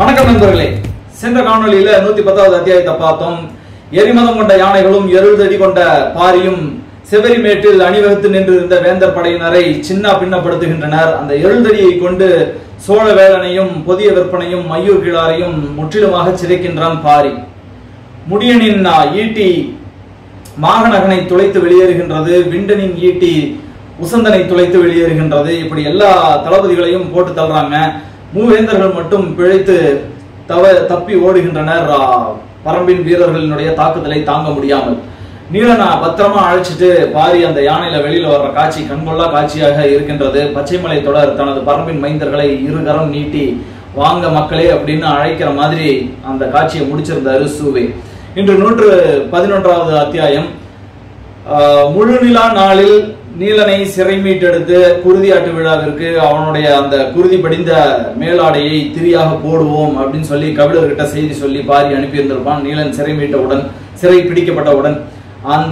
வணக்கம் நண்பர்களே சென்ற காணொளியில நூத்தி பத்தாவது அத்தியாயத்தை பார்த்தோம் எரிமதம் கொண்ட யானைகளும் எருள்தடி கொண்ட பாரியும் செவரிமேட்டில் அணிவகுத்து நின்றிருந்த வேந்தர் படையினரை சின்ன பின்னப்படுத்துகின்றனர் அந்த எருள்தடியை கொண்டு சோழ வேலனையும் புதிய விற்பனையும் மையூர் கிழாரையும் முற்றிலுமாக சிதைக்கின்றான் பாரி முடியனின் ஆ, ஈட்டி மாகநகனை துளைத்து வெளியேறுகின்றது விண்டனின் ஈட்டி உசந்தனை துளைத்து வெளியேறுகின்றது இப்படி எல்லா தளபதிகளையும் போட்டு தள்ளுறாங்க மூவேந்தர்கள் மட்டும் பிழைத்து தவ தப்பி ஓடுகின்றனர் ஆ, பரம்பின் வீரர்களினுடைய தாக்குதலை தாங்க முடியாமல் நீலனா பத்திரமா அழைச்சிட்டு பாரி அந்த யானையில வெளியில வர்ற காட்சி கண்கொள்ளா காட்சியாக இருக்கின்றது பச்சைமலை தொடர் தனது பரம்பின் மைந்தர்களை இருகரம் நீட்டி வாங்க மக்களே அப்படின்னு அழைக்கிற மாதிரி அந்த காட்சியை முடிச்சிருந்தாரு சூவே இன்று நூற்று பதினொன்றாவது அத்தியாயம் ஆஹ், முழு நிலா நாளில் நீலனை சிறை மீட்டெடுத்து குருதியாட்டு விழாவிற்கு அவனுடைய அந்த குருதி படிந்த மேலாடையை திரியாக போடுவோம் அப்படின்னு சொல்லி கபிலர்கிட்ட செய்தி சொல்லி பாரி அனுப்பியிருந்திருப்பான் நீலன் சிறை மீட்டவுடன் சிறை பிடிக்கப்பட்டவுடன் அந்த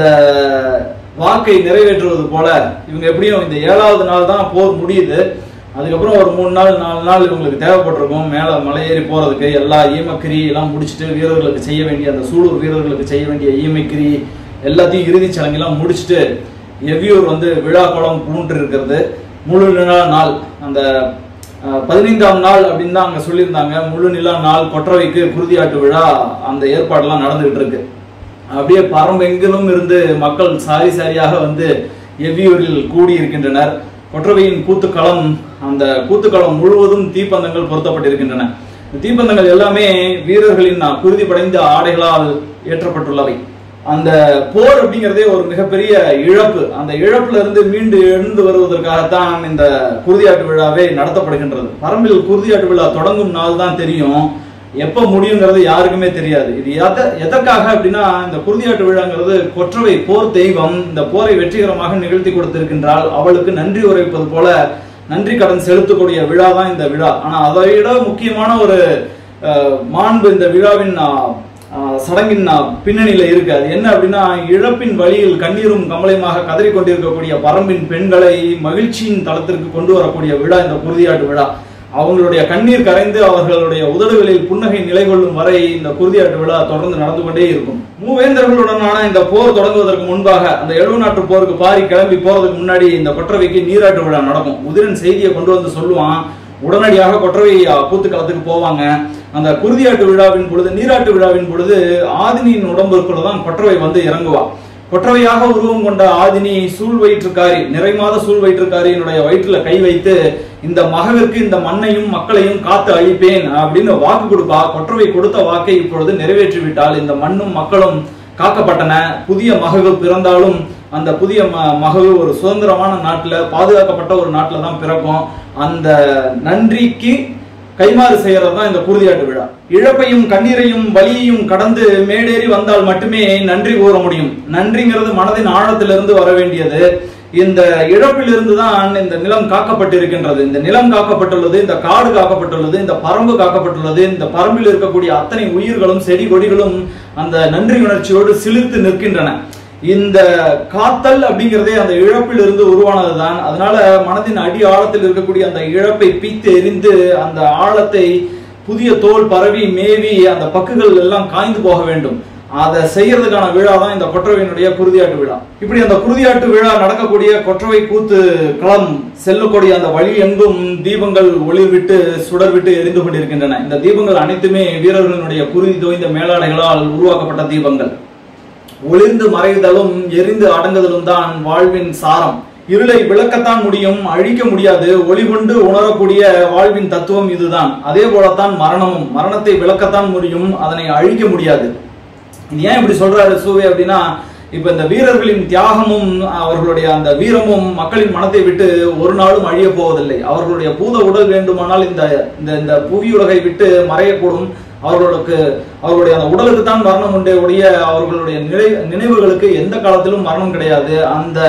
வாக்கை நிறைவேற்றுவது போல இவங்க எப்படியும் இந்த ஏழாவது நாள் தான் போர் முடியுது அதுக்கப்புறம் ஒரு மூணு நாள் நாலு நாள் இவங்களுக்கு தேவைப்பட்டிருக்கும் மேலே மலையேறி போறதுக்கு எல்லா ஈமக்கிரி எல்லாம் முடிச்சுட்டு வீரர்களுக்கு செய்ய வேண்டிய அந்த சூலூர் வீரர்களுக்கு செய்ய வேண்டிய ஈமக்கிரி எல்லாத்தையும் இறுதிச் சடங்கெல்லாம் முடிச்சுட்டு எவ்வியூர் வந்து விழா குளம் பூண்டு இருக்கிறது முழு நிலா நாள் அந்த அஹ், பதினைந்தாம் நாள் அப்படின்னு தான் அங்க சொல்லியிருந்தாங்க முழு நிலா நாள் கொற்றவைக்கு குருதியாட்டு விழா அந்த ஏற்பாடெல்லாம் நடந்துகிட்டு இருக்கு அப்படியே பரம்பெங்கிலும் இருந்து மக்கள் சாரி சாரியாக வந்து எவ்வியூரில் கூடி இருக்கின்றனர் கொற்றவையின் கூத்துக்களம் அந்த கூத்துக்களம் முழுவதும் தீப்பந்தங்கள் பொருத்தப்பட்டிருக்கின்றன இந்த தீப்பந்தங்கள் எல்லாமே வீரர்களின் குருதி படைந்த ஆடைகளால் ஏற்றப்பட்டுள்ளவை அந்த போர் அப்படிங்கிறதே ஒரு மிகப்பெரிய இழப்பு அந்த இழப்புல இருந்து மீண்டு எழுந்து வருவதற்காகத்தான் இந்த குருதியாட்டு விழாவே நடத்தப்படுகின்றது பரம்பில் குருதியாட்டு விழா தொடங்கும் நாள் தான் தெரியும் எப்ப முடியுங்கிறது யாருக்குமே தெரியாது இது எத எதற்காக அப்படின்னா இந்த குருதியாட்டு விழாங்கிறது கொற்றவை போர் தெய்வம் இந்த போரை வெற்றிகரமாக நிகழ்த்தி கொடுத்திருக்கின்றால் அவளுக்கு நன்றி உரைப்பது போல நன்றி கடன் செலுத்தக்கூடிய விழா தான் இந்த விழா ஆனா அதை விட முக்கியமான ஒரு அஹ், மாண்பு இந்த விழாவின் அஹ், அஹ், சடங்கின் அஹ், பின்னணியில இருக்கு அது என்ன அப்படின்னா இழப்பின் வழியில் கண்ணீரும் கமலையுமாக கதறிக் கொண்டிருக்கக்கூடிய பரம்பின் பெண்களை மகிழ்ச்சியின் தளத்திற்கு கொண்டு வரக்கூடிய விழா இந்த குருதியாட்டு விழா அவங்களுடைய கண்ணீர் கரைந்து அவர்களுடைய உதடுகளில் புன்னகை நிலை கொள்ளும் வரை இந்த குருதியாட்டு விழா தொடர்ந்து நடந்து கொண்டே இருக்கும் மூவேந்தர்களுடனான இந்த போர் தொடங்குவதற்கு முன்பாக அந்த எழுவு நாட்டு போருக்கு பாரி கிளம்பி போறதுக்கு முன்னாடி இந்த கொற்றவைக்கு நீராட்டு விழா நடக்கும் உதிரன் செய்தியை கொண்டு வந்து சொல்லுவான் உடனடியாக கொற்றவை கூத்து களத்துக்கு போவாங்க அந்த குருதியாட்டு விழாவின் பொழுது நீராட்டு விழாவின் பொழுது ஆதினியின் உடம்புக்குள்ள தான் கொற்றவை வந்து இறங்குவா கொற்றவையாக உருவம் கொண்ட ஆதினி சூழ் வயிற்றுக்காரி நிறைமாத சூழ் வயிற்றுக்காரியினுடைய வயிற்றுல கை வைத்து இந்த மகவிற்கு இந்த மண்ணையும் மக்களையும் காத்து அழிப்பேன் அப்படின்னு வாக்கு கொடுப்பா கொற்றவை கொடுத்த வாக்கை இப்பொழுது நிறைவேற்றி விட்டால் இந்த மண்ணும் மக்களும் காக்கப்பட்டன புதிய மகவு பிறந்தாலும் அந்த புதிய ம- மகவு ஒரு சுதந்திரமான நாட்டுல பாதுகாக்கப்பட்ட ஒரு நாட்டுல தான் பிறக்கும் அந்த நன்றிக்கு கைமாறு செய்யறது தான் இந்த குருதியாட்டு விழா இழப்பையும் கண்ணீரையும் வலியையும் கடந்து மேடேறி வந்தால் மட்டுமே நன்றி கூற முடியும் நன்றிங்கிறது மனதின் ஆழத்திலிருந்து வர வேண்டியது இந்த இழப்பிலிருந்து தான் இந்த நிலம் காக்கப்பட்டிருக்கின்றது இந்த நிலம் காக்கப்பட்டுள்ளது இந்த காடு காக்கப்பட்டுள்ளது இந்த பரம்பு காக்கப்பட்டுள்ளது இந்த பரம்பில் இருக்கக்கூடிய அத்தனை உயிர்களும் செடி கொடிகளும் அந்த நன்றி உணர்ச்சியோடு சிலிர்த்து நிற்கின்றன இந்த காத்தல் அப்படிங்கிறதே அந்த இழப்பில் இருந்து உருவானதுதான் அதனால மனதின் அடி ஆழத்தில் இருக்கக்கூடிய அந்த இழப்பை பீத்து எரிந்து அந்த ஆழத்தை புதிய தோல் பரவி மேவி அந்த பக்குகள் எல்லாம் காய்ந்து போக வேண்டும் அதை செய்யறதுக்கான விழா தான் இந்த கொற்றவையினுடைய குருதியாட்டு விழா இப்படி அந்த குருதியாட்டு விழா நடக்கக்கூடிய கொற்றவை கூத்து களம் செல்லக்கூடிய அந்த வழி எங்கும் தீபங்கள் ஒளிர்விட்டு சுடர்விட்டு எரிந்து கொண்டிருக்கின்றன இந்த தீபங்கள் அனைத்துமே வீரர்களினுடைய குருதி தோய்ந்த மேலாடைகளால் உருவாக்கப்பட்ட தீபங்கள் ஒளிர்ந்து மறைதலும் எரிந்து அடங்குதலும் தான் வாழ்வின் சாரம் இருளை விளக்கத்தான் முடியும் அழிக்க முடியாது ஒளி கொண்டு உணரக்கூடிய வாழ்வின் தத்துவம் இதுதான் அதே போலத்தான் மரணமும் மரணத்தை விளக்கத்தான் முடியும் அதனை அழிக்க முடியாது இது ஏன் இப்படி சொல்றாரு சூவே அப்படின்னா இப்ப இந்த வீரர்களின் தியாகமும் அவர்களுடைய அந்த வீரமும் மக்களின் மனத்தை விட்டு ஒரு நாளும் அழிய போவதில்லை அவர்களுடைய பூத உடல் வேண்டுமானால் இந்த இந்த இந்த புவியுலகை விட்டு மறையக்கூடும் அவர்களுக்கு அவர்களுடைய அந்த உடலுக்கு தான் மரணம் உண்டே ஒழிய அவர்களுடைய நினை நினைவுகளுக்கு எந்த காலத்திலும் மரணம் கிடையாது அந்த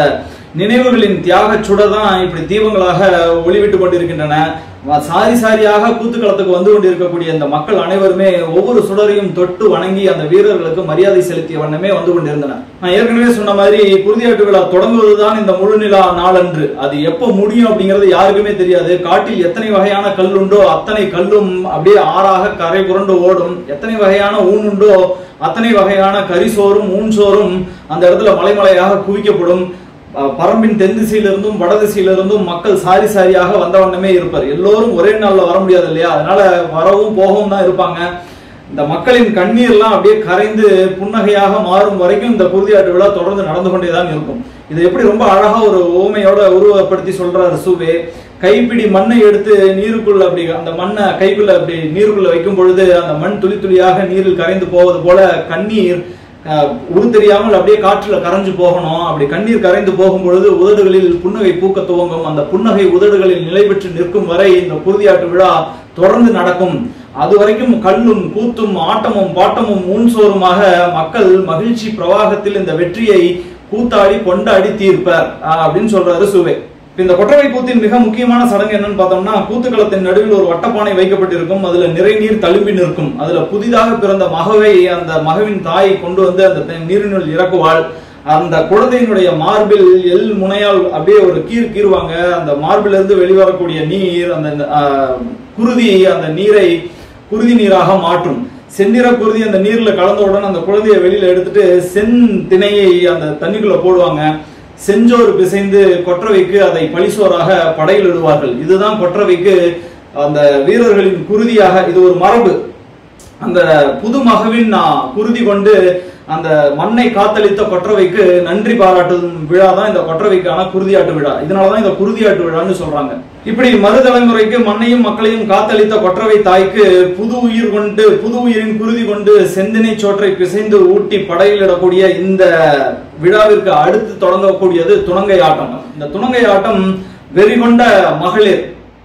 நினைவுகளின் தியாக சுடதான் இப்படி தீபங்களாக ஒளிவிட்டு கொண்டிருக்கின்றன வ- சாரி சாரியாக கூத்துக்களத்துக்கு வந்து கொண்டிருக்கக்கூடிய இந்த மக்கள் அனைவருமே ஒவ்வொரு சுடரையும் தொட்டு வணங்கி அந்த வீரர்களுக்கு மரியாதை செலுத்திய வண்ணமே வந்து கொண்டிருந்தனர் நான் ஏற்கனவே சொன்ன மாதிரி குருதியாட்டு விழா தொடங்குவதுதான் இந்த முழு நிலா நாளன்று அது எப்போ முடியும் அப்படிங்கிறது யாருக்குமே தெரியாது காட்டில் எத்தனை வகையான கல் உண்டோ அத்தனை கல்லும் அப்படியே ஆறாக கரை புரண்டு ஓடும் எத்தனை வகையான ஊன் உண்டோ அத்தனை வகையான கரிசோறும் ஊன் சோறும் அந்த இடத்துல மலைமலையாக குவிக்கப்படும் அஹ் பரம்பின் தென் திசையிலிருந்தும் வட திசையிலிருந்தும் மக்கள் சாரி சாரியாக வந்த வண்ணமே இருப்பார் எல்லோரும் ஒரே நாள்ல வர முடியாது இல்லையா அதனால வரவும் போகவும் தான் இருப்பாங்க இந்த மக்களின் கண்ணீர்லாம் அப்படியே கரைந்து புன்னகையாக மாறும் வரைக்கும் இந்த குருதியாட்டு விழா தொடர்ந்து நடந்து கொண்டே தான் இருக்கும் இது எப்படி ரொம்ப அழகா ஒரு ஓமையோட உருவப்படுத்தி சொல்றாரு சுவே கைப்பிடி மண்ணை எடுத்து நீருக்குள்ள அப்படி அந்த மண்ணை கைக்குள்ள அப்படி நீருக்குள்ள வைக்கும் பொழுது அந்த மண் துளி துளியாக நீரில் கரைந்து போவது போல கண்ணீர் அஹ், உரு தெரியாமல் அப்படியே காற்றுல கரைஞ்சு போகணும் அப்படி கண்ணீர் கரைந்து போகும் பொழுது உதடுகளில் புன்னகை பூக்க துவங்கும் அந்த புன்னகை உதடுகளில் நிலை பெற்று நிற்கும் வரை இந்த குருதியாட்டு விழா தொடர்ந்து நடக்கும் அது வரைக்கும் கல்லும் கூத்தும் ஆட்டமும் பாட்டமும் ஊன்சோறுமாக மக்கள் மகிழ்ச்சி பிரவாகத்தில் இந்த வெற்றியை கூத்தாடி கொண்டாடி தீர்ப்பர் அஹ், அப்படின்னு சொல்றாரு சுவே இப்ப இந்த கொற்றவை கூத்தின் மிக முக்கியமான சடங்கு என்னன்னு பார்த்தோம்னா கூத்துக்களத்தின் நடுவில் ஒரு வட்டப்பானை வைக்கப்பட்டிருக்கும் அதுல நிறைநீர் தழும்பி நிற்கும் அதுல புதிதாக பிறந்த மகவை அந்த மகவின் தாய் கொண்டு வந்து அந்த த- நீரினுள் இறக்குவாள் அந்த குழந்தையினுடைய மார்பில் எல் முனையால் அப்படியே ஒரு கீர் கீறுவாங்க அந்த மார்பிலிருந்து இருந்து வெளிவரக்கூடிய நீர் அந்த ஆஹ், குருதி அந்த நீரை குருதி நீராக மாற்றும் செந்நிற குருதி அந்த நீர்ல கலந்தவுடன் அந்த குழந்தையை வெளியில எடுத்துட்டு செந் திணையை அந்த தண்ணிக்குள்ள போடுவாங்க செஞ்சோறு பிசைந்து கொற்றவைக்கு அதை பழிசோறாக படையில் இடுவார்கள் இதுதான் கொற்றவைக்கு அந்த வீரர்களின் குருதியாக இது ஒரு மரபு அந்த புது மகவின் ஆ, குருதி கொண்டு அந்த மண்ணை காத்தளித்த கொற்றவைக்கு நன்றி பாராட்டும் விழா தான் இந்த கொற்றவைக்கான குருதியாட்டு விழா இதனாலதான் இந்த குருதியாட்டு விழான்னு சொல்றாங்க இப்படி மறுதலைமுறைக்கு மண்ணையும் மக்களையும் காத்தளித்த கொற்றவை தாய்க்கு புது உயிர் கொண்டு புது உயிரின் குருதி கொண்டு செந்தினை சோற்றை பிசைந்து ஊட்டி படையிலிடக்கூடிய இந்த விழாவிற்கு அடுத்து தொடங்கக்கூடியது துணங்கை ஆட்டம் இந்த துணங்கை ஆட்டம் வெறிகொண்ட மகளிர்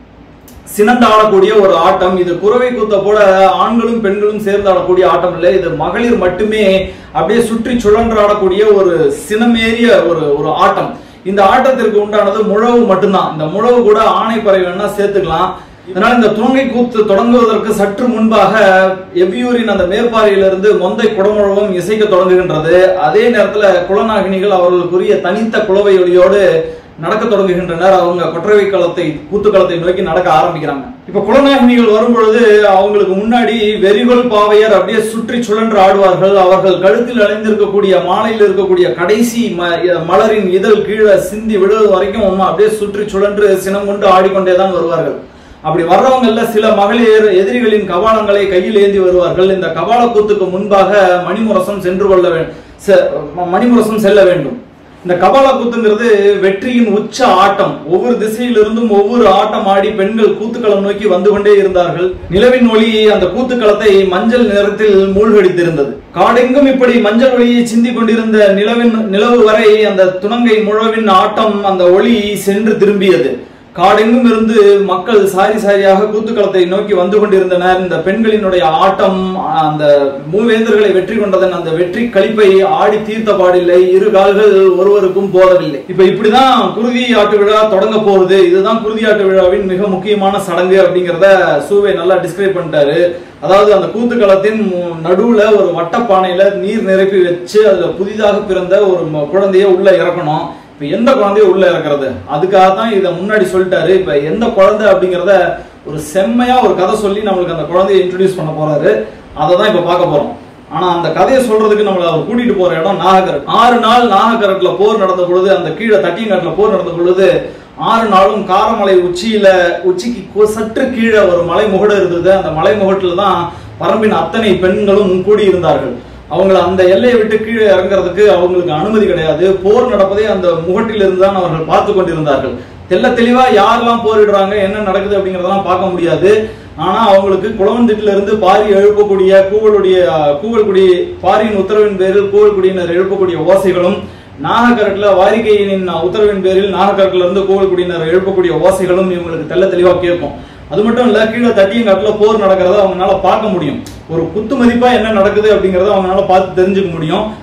சினந்து ஆடக்கூடிய ஒரு ஆட்டம் இது குறவை கூத்த போல ஆண்களும் பெண்களும் சேர்ந்து ஆடக்கூடிய ஆட்டம் இல்லை இது மகளிர் மட்டுமே அப்படியே சுற்றி சுழன்று ஆடக்கூடிய ஒரு சினமேறிய ஒரு ஒரு ஆட்டம் இந்த ஆட்டத்திற்கு உண்டானது முழவு மட்டும்தான் இந்த முழவு கூட ஆணைப்பறை வேணா சேர்த்துக்கலாம் இதனால இந்த துணங்கை கூத்து தொடங்குவதற்கு சற்று முன்பாக எவ்வியூரின் அந்த மேற்பாறையிலிருந்து மொந்தை குடமுழவும் இசைக்க தொடங்குகின்றது அதே நேரத்துல குலநாகினிகள் அவர்களுக்குரிய தனித்த குலவை ஒளியோடு நடக்க தொடங்குகின்றனர் அவங்க கொற்றவை களத்தை கூத்துக்களத்தை நோக்கி நடக்க ஆரம்பிக்கிறாங்க இப்ப குலநாயகினிகள் வரும் பொழுது அவங்களுக்கு முன்னாடி வெறிகொள் பாவையர் அப்படியே சுற்றி சுழன்று ஆடுவார்கள் அவர்கள் கழுத்தில் அணிந்திருக்கக்கூடிய மாலையில் இருக்கக்கூடிய கடைசி ம- மலரின் இதழ் கீழே சிந்தி விடுவது வரைக்கும் அப்படியே சுற்றி சுழன்று சினம் கொண்டு ஆடிக்கொண்டே தான் வருவார்கள் அப்படி வர்றவங்கல்ல சில மகளிர் எதிரிகளின் கபாலங்களை கையில் ஏந்தி வருவார்கள் இந்த கபால கூத்துக்கு முன்பாக மணிமுரசம் சென்று கொள்ள வே- செ- ம- மணிமுரசம் செல்ல வேண்டும் இந்த கபால கூத்துங்கிறது வெற்றியின் உச்ச ஆட்டம் ஒவ்வொரு திசையிலிருந்தும் ஒவ்வொரு ஆட்டம் ஆடி பெண்கள் கூத்துக்களம் நோக்கி வந்து கொண்டே இருந்தார்கள் நிலவின் ஒளி அந்த கூத்துக்களத்தை மஞ்சள் நிறத்தில் மூழ்கடித்திருந்தது காடெங்கும் இப்படி மஞ்சள் ஒளியை சிந்தி கொண்டிருந்த நிலவின் நிலவு வரை அந்த துணங்கை முழவின் ஆட்டம் அந்த ஒளி சென்று திரும்பியது காடெங்கும் இருந்து மக்கள் சாரி சாரியாக கூத்துக்களத்தை நோக்கி வந்து கொண்டிருந்தனர் இந்த பெண்களினுடைய ஆட்டம் அந்த மூவேந்தர்களை வெற்றி கொண்டதன் அந்த வெற்றி களிப்பை ஆடி தீர்த்த பாடில்லை இரு கால்கள் ஒருவருக்கும் போதவில்லை இப்ப இப்படிதான் குருதி ஆட்டு விழா தொடங்க போகுது இதுதான் குருதி ஆட்டு விழாவின் மிக முக்கியமான சடங்கு அப்படிங்கறத சூவை நல்லா டிஸ்கிரைப் பண்ணிட்டாரு அதாவது அந்த கூத்துக்களத்தின் மு- நடுவுல ஒரு வட்டப்பானையில நீர் நிரப்பி வச்சு அதுல புதிதாக பிறந்த ஒரு ம- குழந்தைய உள்ள இறக்கணும் இப்ப எந்த குழந்தைய உள்ள இறக்குறது அதுக்காக தான் இதை முன்னாடி சொல்லிட்டாரு இப்ப எந்த குழந்தை அப்படிங்கறத ஒரு செம்மையா ஒரு கதை சொல்லி நம்மளுக்கு அந்த குழந்தைய இன்ட்ரடியூஸ் பண்ண போறாரு அதை தான் இப்ப பார்க்க போறோம் ஆனா அந்த கதையை சொல்றதுக்கு நம்மள அவர் கூட்டிட்டு போற இடம் நாகக்கரட் ஆறு நாள் நாகக்கரட்ல போர் நடந்த பொழுது அந்த கீழே தட்டியங்காட்டுல போர் நடந்த பொழுது ஆறு நாளும் காரமலை உச்சியில உச்சிக்கு கொ- சற்று கீழே ஒரு மலை முகடு இருந்தது அந்த மலை முகட்டுல தான் பரம்பின் அத்தனை பெண்களும் கூடி இருந்தார்கள் அவங்கள அந்த எல்லையை விட்டு கீழே இறங்குறதுக்கு அவங்களுக்கு அனுமதி கிடையாது போர் நடப்பதை அந்த முகட்டில் இருந்து தான் அவர்கள் பார்த்து கொண்டிருந்தார்கள் தெள்ள தெளிவா யாரெல்லாம் போரிடுறாங்க என்ன நடக்குது அப்படிங்கறதெல்லாம் பார்க்க முடியாது ஆனா அவங்களுக்கு குளவந்திட்டில இருந்து பாரி எழுப்பக்கூடிய கூவலுடைய கூவல்குடி பாரியின் உத்தரவின் பேரில் கூவல்குடியினர் எழுப்பக்கூடிய ஓசைகளும் நாகக்கரட்ல வாரிகையினின் உத்தரவின் பேரில் நாகக்கரட்ல இருந்து கூவல்குடியினர் எழுப்பக்கூடிய ஓசைகளும் இவங்களுக்கு தெள்ள தெளிவா கேட்கும் அது மட்டும் இல்ல கீழே தட்டியங்காட்டுல போர் நடக்கிறத அவங்களால பார்க்க முடியும் ஒரு குத்து மதிப்பா என்ன நடக்குது அப்படிங்கறத அவங்களால பார்த்து தெரிஞ்சுக்க முடியும்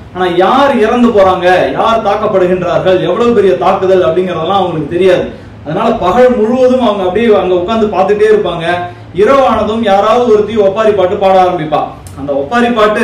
ஆனா யார் இறந்து போறாங்க யார் தாக்கப்படுகின்றார்கள் எவ்வளவு பெரிய தாக்குதல் அப்படிங்கறதெல்லாம் அவங்களுக்கு தெரியாது அதனால பகல் முழுவதும் அவங்க அப்படியே அங்க உட்கார்ந்து பார்த்துட்டே இருப்பாங்க இரவானதும் யாராவது ஒருத்தி ஒப்பாரி பாட்டு பாட ஆரம்பிப்பா அந்த ஒப்பாரி பாட்டு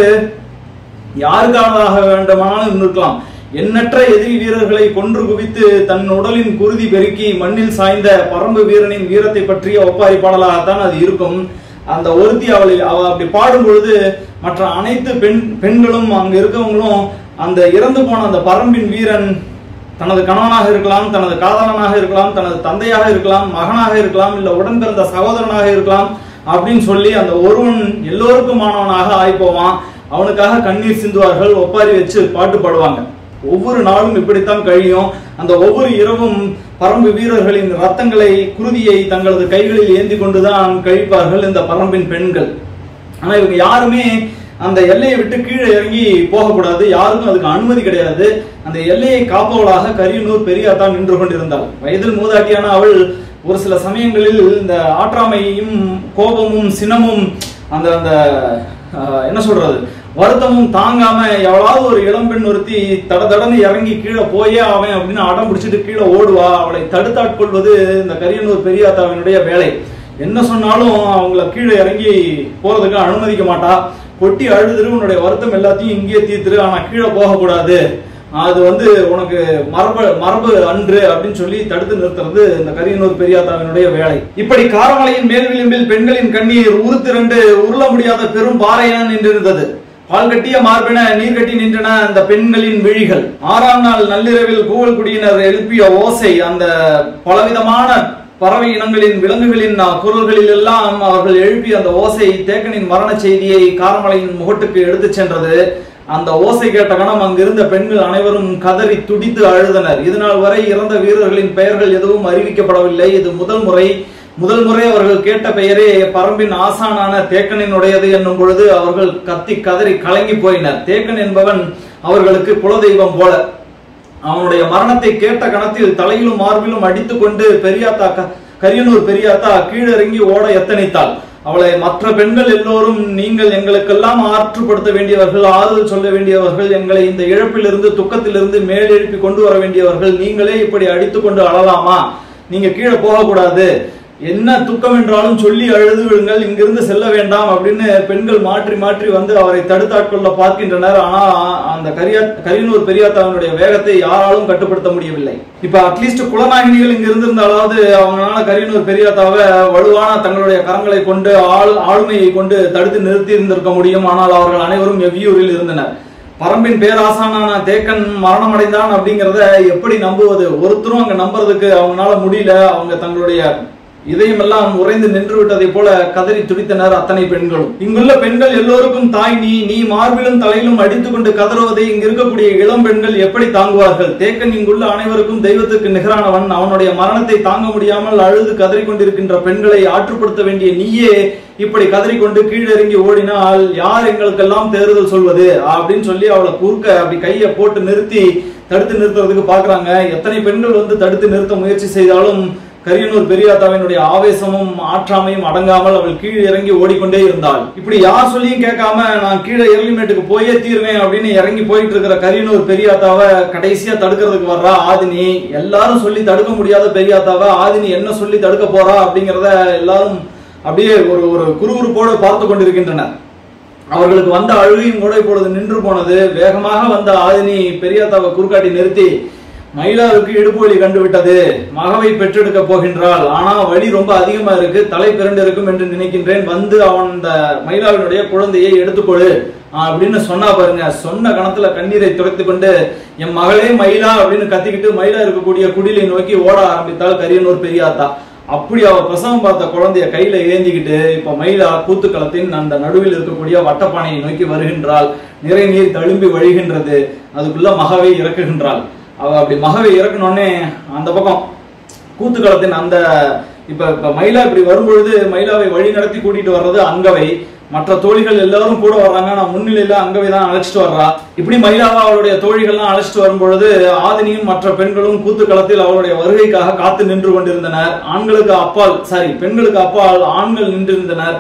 யாருக்கானதாக வேண்டுமானாலும் இருக்கலாம் எண்ணற்ற எதிரி வீரர்களை கொன்று குவித்து தன் உடலின் குருதி பெருக்கி மண்ணில் சாய்ந்த பரம்பு வீரனின் வீரத்தை பற்றிய ஒப்பாரி பாடலாகத்தான் அது இருக்கும் அந்த ஒருத்தி அவளை அவ அப்படி பாடும் பொழுது மற்ற அனைத்து பெண் பெண்களும் அங்க இருக்கவங்களும் அந்த இறந்து போன அந்த பரம்பின் வீரன் தனது கணவனாக இருக்கலாம் தனது காதலனாக இருக்கலாம் தனது தந்தையாக இருக்கலாம் மகனாக இருக்கலாம் இல்ல உடன் பிறந்த சகோதரனாக இருக்கலாம் அப்படின்னு சொல்லி அந்த ஒருவன் எல்லோருக்குமானவனாக ஆயிப்போவான் அவனுக்காக கண்ணீர் சிந்துவார்கள் ஒப்பாரி வச்சு பாட்டு பாடுவாங்க ஒவ்வொரு நாளும் இப்படித்தான் கழியும் அந்த ஒவ்வொரு இரவும் பரம்பு வீரர்களின் ரத்தங்களை குருதியை தங்களது கைகளில் ஏந்தி கொண்டுதான் கழிப்பார்கள் இந்த பரம்பின் பெண்கள் ஆனா இவங்க யாருமே அந்த எல்லையை விட்டு கீழே இறங்கி போகக்கூடாது யாருக்கும் அதுக்கு அனுமதி கிடையாது அந்த எல்லையை காப்பவளாக கரியனூர் பெரியாத்தான் நின்று கொண்டிருந்தாள் வயதில் மூதாட்டியான அவள் ஒரு சில சமயங்களில் இந்த ஆற்றாமையும் கோபமும் சினமும் அந்த அந்த ஆஹ், என்ன சொல்றது வருத்தமும் தாங்காம எவ்வளவு ஒரு இளம்பெண் ஒருத்தி தட தடன்னு இறங்கி கீழே போயே அவன் அப்படின்னு அடம் பிடிச்சிட்டு கீழே ஓடுவா அவளை தடுத்தாட்கொள்வது இந்த கரியனூர் பெரியாத்தாவினுடைய வேலை என்ன சொன்னாலும் அவங்கள கீழே இறங்கி போறதுக்கு அனுமதிக்க மாட்டா கொட்டி அழுதுரு உன்னுடைய வருத்தம் எல்லாத்தையும் இங்கேயே தீர்த்துரு ஆனா கீழே போகக்கூடாது அது வந்து உனக்கு மரபு மரபு அன்று அப்படின்னு சொல்லி தடுத்து நிறுத்துறது இந்த கரியனூர் பெரியாத்தாவினுடைய வேலை இப்படி காரமலையின் மேல் விளிம்பில் பெண்களின் கண்ணீர் உருத்திரண்டு உருள முடியாத பெரும் பாறையான நின்றிருந்தது பால் கட்டிய மார்பென நீர் கட்டி நின்றன அந்த பெண்களின் விழிகள் ஆறாம் நாள் நள்ளிரவில் கூவல் குடியினர் எழுப்பிய ஓசை அந்த பலவிதமான பறவை இனங்களின் விலங்குகளின் அஹ், குரல்களில் எல்லாம் அவர்கள் எழுப்பிய அந்த ஓசை தேக்கனின் மரண செய்தியை காரமலையின் முகட்டுக்கு எடுத்துச் சென்றது அந்த ஓசை கேட்ட கணம் அங்கிருந்த பெண்கள் அனைவரும் கதறி துடித்து அழுதனர் இதுநாள் வரை இறந்த வீரர்களின் பெயர்கள் எதுவும் அறிவிக்கப்படவில்லை இது முதல் முறை முதல் முறை அவர்கள் கேட்ட பெயரே பரம்பின் ஆசானான தேக்கனினுடையது என்னும் பொழுது அவர்கள் கத்தி கதறி கலங்கி போயினர் தேக்கன் என்பவன் அவர்களுக்கு குலதெய்வம் போல அவனுடைய மரணத்தை கேட்ட கணத்தில் தலையிலும் மார்பிலும் அடித்துக்கொண்டு பெரியாத்தா க- கரியனூர் பெரியாத்தா கீழிறங்கி ஓட எத்தனித்தாள் அவளை மற்ற பெண்கள் எல்லோரும் நீங்கள் எங்களுக்கெல்லாம் ஆற்றுப்படுத்த வேண்டியவர்கள் ஆறுதல் சொல்ல வேண்டியவர்கள் எங்களை இந்த இழப்பிலிருந்து துக்கத்திலிருந்து மேலெழுப்பி கொண்டு வர வேண்டியவர்கள் நீங்களே இப்படி அடித்துக்கொண்டு அழலாமா நீங்க கீழே போகக்கூடாது என்ன துக்கம் என்றாலும் சொல்லி அழுது விடுங்கள் இங்கிருந்து செல்ல வேண்டாம் அப்படின்னு பெண்கள் மாற்றி மாற்றி வந்து அவரை தடுத்தாட்கொள்ள பார்க்கின்றனர் ஆனா அந்த கரியா கரியனூர் பெரியாத்தாவினுடைய வேகத்தை யாராலும் கட்டுப்படுத்த முடியவில்லை இப்ப அட்லீஸ்ட் குலநாயகினிகள் இங்க இருந்திருந்தாலாவது அவங்களால கரியனூர் பெரியாத்தாவை வலுவான தங்களுடைய கரங்களை கொண்டு ஆள் ஆளுமையை கொண்டு தடுத்து நிறுத்தி இருந்திருக்க முடியும் ஆனால் அவர்கள் அனைவரும் எவ்வியூரில் இருந்தனர் பரம்பின் பேராசானான தேக்கன் மரணம் அடைந்தான் அப்படிங்கறத எப்படி நம்புவது ஒருத்தரும் அங்க நம்புறதுக்கு அவங்களால முடியல அவங்க தங்களுடைய இதயமெல்லாம் உறைந்து நின்று விட்டதை போல கதறி துடித்தனர் அத்தனை பெண்களும் இங்குள்ள பெண்கள் எல்லோருக்கும் தாய் நீ நீ மார்பிலும் தலையிலும் அடித்துக்கொண்டு கதறுவதை இங்கு இருக்கக்கூடிய இளம் பெண்கள் எப்படி தாங்குவார்கள் தேக்கன் இங்குள்ள அனைவருக்கும் தெய்வத்துக்கு நிகரானவன் அவனுடைய மரணத்தை தாங்க முடியாமல் அழுது கதறிக் கொண்டிருக்கின்ற பெண்களை ஆற்றுப்படுத்த வேண்டிய நீயே இப்படி கதறிக்கொண்டு கீழிறங்கி ஓடினால் யார் எங்களுக்கெல்லாம் தேறுதல் சொல்வது அப்படின்னு சொல்லி அவளை குறுக்க அப்படி கையை போட்டு நிறுத்தி தடுத்து நிறுத்துறதுக்கு பாக்குறாங்க எத்தனை பெண்கள் வந்து தடுத்து நிறுத்த முயற்சி செய்தாலும் கரியனூர் பெரியாத்தாவினுடைய ஆவேசமும் ஆற்றாமையும் அடங்காமல் அவள் கீழே இறங்கி ஓடிக்கொண்டே இருந்தாள் இப்படி யார் சொல்லியும் கேட்காம நான் கீழே எர்லிமேட்டுக்கு போயே தீருவேன் அப்படின்னு இறங்கி போயிட்டு இருக்கிற கரியனூர் பெரியாத்தாவை கடைசியா தடுக்கிறதுக்கு வர்றா ஆதினி எல்லாரும் சொல்லி தடுக்க முடியாத பெரியாத்தாவை ஆதினி என்ன சொல்லி தடுக்க போறா அப்படிங்கறத எல்லாரும் அப்படியே ஒரு ஒரு குறுகுறுப்போடு பார்த்து கொண்டிருக்கின்றனர் அவர்களுக்கு வந்த அழுகையும் கூட இப்பொழுது நின்று போனது வேகமாக வந்த ஆதினி பெரியாத்தாவை குறுக்காட்டி நிறுத்தி மயிலாவுக்கு இடுப்பு வலி கண்டு விட்டது மகவை பெற்றெடுக்க போகின்றாள் ஆனா வலி ரொம்ப அதிகமா இருக்கு தலை பிறண்டு இருக்கும் என்று நினைக்கின்றேன் வந்து அவன் அந்த மயிலாவினுடைய குழந்தையை எடுத்துக்கொடு அப்படின்னு சொன்னா பாருங்க சொன்ன கணத்துல கண்ணீரை துடைத்து கொண்டு என் மகளே மயிலா அப்படின்னு கத்திக்கிட்டு மயிலா இருக்கக்கூடிய குடிலை நோக்கி ஓட ஆரம்பித்தாள் கரியனூர் பெரியாத்தா அப்படி அவ பிரசவம் பார்த்த குழந்தைய கையில ஏந்திக்கிட்டு இப்ப மயிலா கூத்துக்களத்தின் அந்த நடுவில் இருக்கக்கூடிய வட்டப்பானையை நோக்கி வருகின்றாள் நிறை நீர் தழும்பி வழிகின்றது அதுக்குள்ள மகவை இறக்குகின்றாள் அவ அப்படி மகவை இறக்கணுன்னே அந்த பக்கம் கூத்துக்களத்தின் அந்த இப்ப இப்ப மயிலா இப்படி வரும்பொழுது மயிலாவை வழி நடத்தி கூட்டிட்டு வர்றது அங்கவை மற்ற தோழிகள் எல்லாரும் கூட வர்றாங்க நான் முன்னிலையில அங்கவை தான் அழைச்சிட்டு வர்றா இப்படி மயிலாவை அவளுடைய தோழிகள்லாம் அழைச்சிட்டு வரும்பொழுது ஆதினியும் மற்ற பெண்களும் கூத்துக்களத்தில் அவளுடைய வருகைக்காக காத்து நின்று கொண்டிருந்தனர் ஆண்களுக்கு அப்பால் சாரி பெண்களுக்கு அப்பால் ஆண்கள் நின்றிருந்தனர்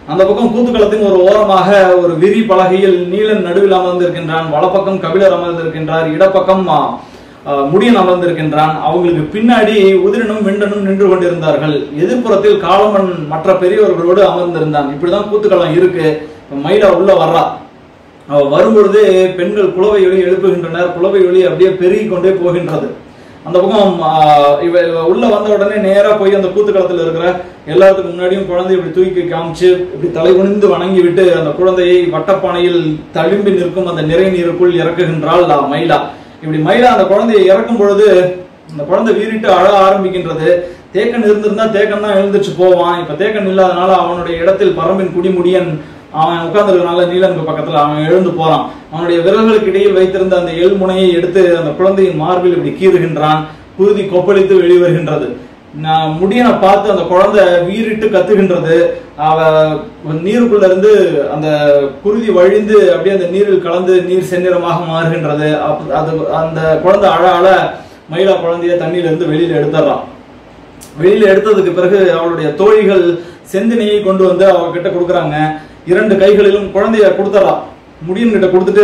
அந்த பக்கம் கூத்துக்களத்தின் ஒரு ஓரமாக ஒரு விரி பலகையில் நீலன் நடுவில் அமர்ந்திருக்கின்றான் வலப்பக்கம் கபிலர் அமர்ந்திருக்கின்றார் இடப்பக்கம் ஆ, ஆ, முடியன் அமர்ந்திருக்கின்றான் அவங்களுக்கு பின்னாடி உதிரனும் வெண்டனும் நின்று கொண்டிருந்தார்கள் எதிர்ப்புறத்தில் காலமன் மற்ற பெரியவர்களோடு அமர்ந்திருந்தான் இப்படிதான் கூத்துக்களம் இருக்கு இப்ப மயிலா உள்ள வர்றா அவ வரும்பொழுது பெண்கள் குலவை ஒளி எழுப்புகின்றனர் குலவை ஒளி அப்படியே பெருகி கொண்டே போகின்றது அந்த பக்கம் ஆ, இவ இவ உள்ள வந்த உடனே நேரா போய் அந்த கூத்துக்களத்துல இருக்கிற எல்லாத்துக்கும் முன்னாடியும் குழந்தை இப்படி தூக்கி காமிச்சு இப்படி தலை குனிந்து வணங்கி விட்டு அந்த குழந்தையை வட்டப்பானையில் தழும்பி நிற்கும் அந்த நிறை நீருக்குள் இறக்குகின்றாள் ஆ, மயிலா இப்படி மயிலா அந்த குழந்தையை இறக்கும் பொழுது அந்த குழந்தை வீறிட்டு அழ ஆரம்பிக்கின்றது தேக்கன் இருந்திருந்தா தேக்கன் தான் எழுந்துச்சு போவான் இப்ப தேக்கன் இல்லாதனால அவனுடைய இடத்தில் பரம்பின் குடிமுடியன் அவன் உட்கார்ந்துருக்கனால நீலனுக்கு பக்கத்துல அவன் எழுந்து போறான் அவனுடைய விரல்களுக்கு இடையில் வைத்திருந்த அந்த எள்முனையை எடுத்து அந்த குழந்தையின் மார்பில் இப்படி கீறுகின்றான் குருதி கொப்பளித்து வெளிவருகின்றது நான் முடியனை பார்த்து அந்த குழந்தை வீறிட்டு கத்துகின்றது அவ நீருக்குள்ள இருந்து அந்த குருதி வழிந்து அப்படியே அந்த நீரில் கலந்து நீர் செந்நிறமாக மாறுகின்றது அப்ப- அது அந்த குழந்தை அழ அழ மயிலா குழந்தைய தண்ணியில இருந்து வெளியில எடுத்துடுறான் வெளியில எடுத்ததுக்கு பிறகு அவளுடைய தோழிகள் செந்தினையை கொண்டு வந்து அவ கிட்ட கொடுக்குறாங்க இரண்டு கைகளிலும் குழந்தைய கொடுத்துறா முடியன் கிட்ட கொடுத்துட்டு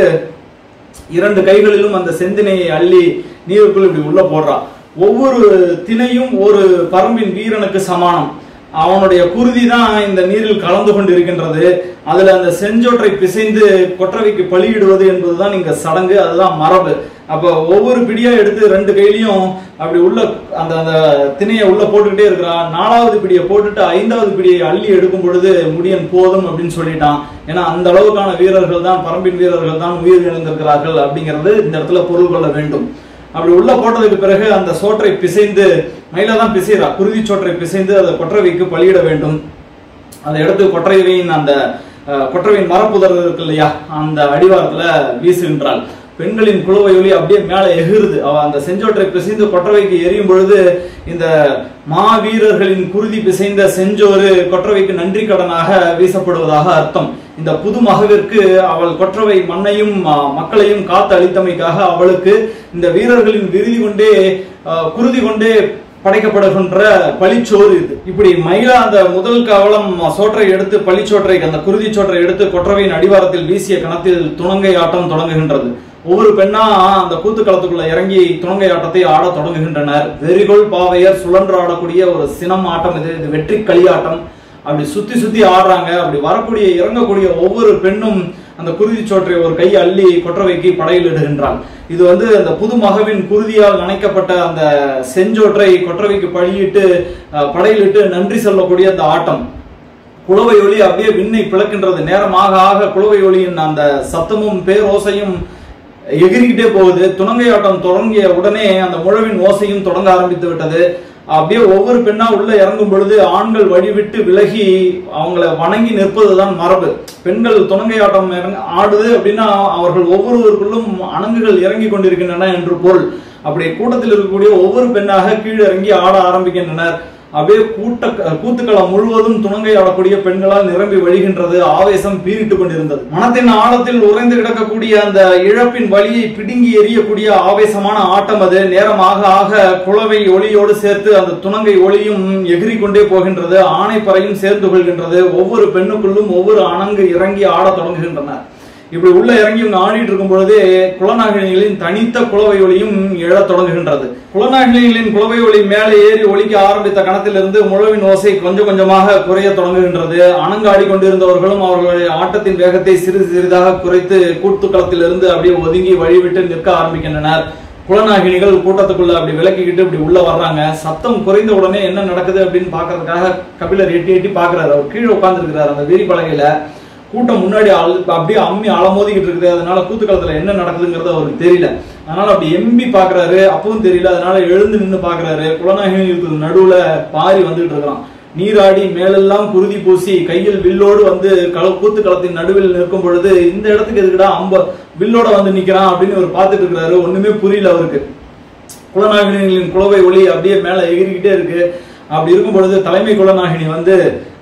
இரண்டு கைகளிலும் அந்த செந்தினையை அள்ளி நீருக்குள் இப்படி உள்ள போடுறா ஒவ்வொரு திணையும் ஒரு பரம்பின் வீரனுக்கு சமானம் அவனுடைய குருதி தான் இந்த நீரில் கலந்து கொண்டு இருக்கின்றது அதுல அந்த செஞ்சொற்றை பிசைந்து கொற்றவைக்கு பலியிடுவது என்பதுதான் இங்க சடங்கு அதுதான் மரபு அப்ப ஒவ்வொரு பிடியா எடுத்து ரெண்டு கையிலையும் அப்படி உள்ள அந்த அந்த திணையை உள்ள போட்டுக்கிட்டே இருக்கிறா நாலாவது பிடியை போட்டுட்டு ஐந்தாவது பிடியை அள்ளி எடுக்கும் பொழுது முடியன் போதும் அப்படின்னு சொல்லிட்டான் ஏன்னா அந்த அளவுக்கான வீரர்கள் தான் பரம்பின் வீரர்கள் தான் உயிர் இழந்திருக்கிறார்கள் அப்படிங்கிறது இந்த இடத்துல பொருள் கொள்ள வேண்டும் அப்படி உள்ள போட்டதுக்கு பிறகு அந்த சோற்றை பிசைந்து மயிலா தான் பிசைறா குருதி சோற்றை பிசைந்து அதை கொற்றவைக்கு பலியிட வேண்டும் அதை எடுத்து கொற்றவையின் அந்த அஹ், கொற்றவையின் மரப்புதர் இருக்கு இல்லையா அந்த அடிவாரத்துல வீசுகின்றாள் பெண்களின் குழுவை ஒளி அப்படியே மேல எகிறுது அவ அந்த செஞ்சோற்றை பிசைந்து கொற்றவைக்கு எரியும் பொழுது இந்த மாவீரர்களின் குருதி பிசைந்த செஞ்சோறு கொற்றவைக்கு நன்றி கடனாக வீசப்படுவதாக அர்த்தம் இந்த புது மகவிற்கு அவள் கொற்றவை மண்ணையும் ஆ, மக்களையும் காத்து அளித்தமைக்காக அவளுக்கு இந்த வீரர்களின் விருதி கொண்டே ஆ, குருதி கொண்டே படைக்கப்படுகின்ற பழிச்சோறு இது இப்படி மயிலா அந்த முதல் கவலம் சோற்றை எடுத்து பழிச்சோற்றை அந்த குருதி சோற்றை எடுத்து கொற்றவையின் அடிவாரத்தில் வீசிய கணத்தில் துணங்கை ஆட்டம் தொடங்குகின்றது ஒவ்வொரு பெண்ணா அந்த கூத்துக்களத்துக்குள்ள இறங்கி துணங்கை ஆட்டத்தை ஆடத் தொடங்குகின்றனர் வெறிகொள் பாவையர் சுழன்று ஆடக்கூடிய ஒரு சினம் ஆட்டம் இது இது வெற்றி களியாட்டம் அப்படி சுத்தி சுத்தி ஆடுறாங்க அப்படி வரக்கூடிய இறங்கக்கூடிய ஒவ்வொரு பெண்ணும் அந்த குருதி சோற்றை ஒரு கை அள்ளி கொற்றவைக்கு படையில் இடுகின்றாள் இது வந்து அந்த புது மகவின் குருதியால் நனைக்கப்பட்ட அந்த செஞ்சோற்றை கொற்றவைக்கு பழியிட்டு அஹ், படையிலிட்டு நன்றி சொல்லக்கூடிய அந்த ஆட்டம் குளவை ஒளி அப்படியே விண்ணை பிளக்கின்றது நேரமாக ஆக குளவை ஒளியின் அந்த சத்தமும் பேரோசையும் எகிரிக்கிட்டே போகுது துணங்கை ஆட்டம் தொடங்கிய உடனே அந்த முழவின் ஓசையும் தொடங்க ஆரம்பித்து விட்டது அப்படியே ஒவ்வொரு பெண்ணா உள்ள இறங்கும் பொழுது ஆண்கள் வழிவிட்டு விலகி அவங்கள வணங்கி நிற்பதுதான் மரபு பெண்கள் துணங்கை ஆட்டம் இறங்க ஆடுது அப்படின்னா அவர்கள் ஒவ்வொருவருக்குள்ளும் அணங்குகள் இறங்கி கொண்டிருக்கின்றன என்று பொருள் அப்படி கூட்டத்தில் இருக்கக்கூடிய ஒவ்வொரு பெண்ணாக கீழ் இறங்கி ஆட ஆரம்பிக்கின்றனர் அப்படியே கூட்ட கூத்துக்களம் முழுவதும் துணங்கை ஆடக்கூடிய பெண்களால் நிரம்பி வழிகின்றது ஆவேசம் பீறிட்டு கொண்டிருந்தது மனத்தின் ஆழத்தில் உறைந்து கிடக்கக்கூடிய அந்த இழப்பின் வலியை பிடுங்கி எறியக்கூடிய ஆவேசமான ஆட்டம் அது நேரமாக ஆக குளவை ஒளியோடு சேர்த்து அந்த துணங்கை ஒளியும் எகிரி கொண்டே போகின்றது ஆணைப்பறையும் சேர்ந்து கொள்கின்றது ஒவ்வொரு பெண்ணுக்குள்ளும் ஒவ்வொரு அணங்கு இறங்கி ஆடத் தொடங்குகின்றன இப்படி உள்ள இறங்கி இவங்க ஆடிட்டு இருக்கும் பொழுதே குலநாகினிகளின் தனித்த குலவை ஒளியும் எழத் தொடங்குகின்றது குலநாகினிகளின் குலவை ஒளி மேலே ஏறி ஒலிக்க ஆரம்பித்த கணத்திலிருந்து முழவின் ஓசை கொஞ்சம் கொஞ்சமாக குறைய தொடங்குகின்றது அணங்காடி கொண்டிருந்தவர்களும் அவர்களுடைய ஆட்டத்தின் வேகத்தை சிறிது சிறிதாக குறைத்து கூட்டுக்களத்திலிருந்து அப்படியே ஒதுங்கி வழிவிட்டு நிற்க ஆரம்பிக்கின்றனர் குலநாகினிகள் கூட்டத்துக்குள்ள அப்படி விலக்கிக்கிட்டு இப்படி உள்ள வர்றாங்க சத்தம் குறைந்த உடனே என்ன நடக்குது அப்படின்னு பாக்குறதுக்காக கபிலர் எட்டி எட்டி பாக்குறாரு அவர் கீழே உட்கார்ந்துருக்கிறார் அந்த வீரி பலகையில கூட்டம் முன்னாடி அல்- அப்படியே அம்மி அலமோதிக்கிட்டு இருக்குது அதனால கூத்துக்களத்துல என்ன நடக்குதுங்கிறது அவருக்கு தெரியல அதனால அப்படி எம்பி பாக்குறாரு அப்பவும் தெரியல அதனால எழுந்து நின்னு பாக்குறாரு குலநாயகனுக்கு நடுவுல பாரி வந்துட்டு இருக்கிறான் நீராடி மேலெல்லாம் குருதி பூசி கையில் வில்லோடு வந்து கள கூத்துக்களத்தின் நடுவில் நிற்கும் பொழுது இந்த இடத்துக்கு எதுக்குடா அம்ப வில்லோட வந்து நிக்கிறான் அப்படின்னு அவர் பார்த்துட்டு இருக்கிறாரு ஒண்ணுமே புரியல அவருக்கு குலநாகினிகளின் குலவை ஒளி அப்படியே மேல எகிரிக்கிட்டே இருக்கு அப்படி இருக்கும் பொழுது தலைமை குலநாகினி வந்து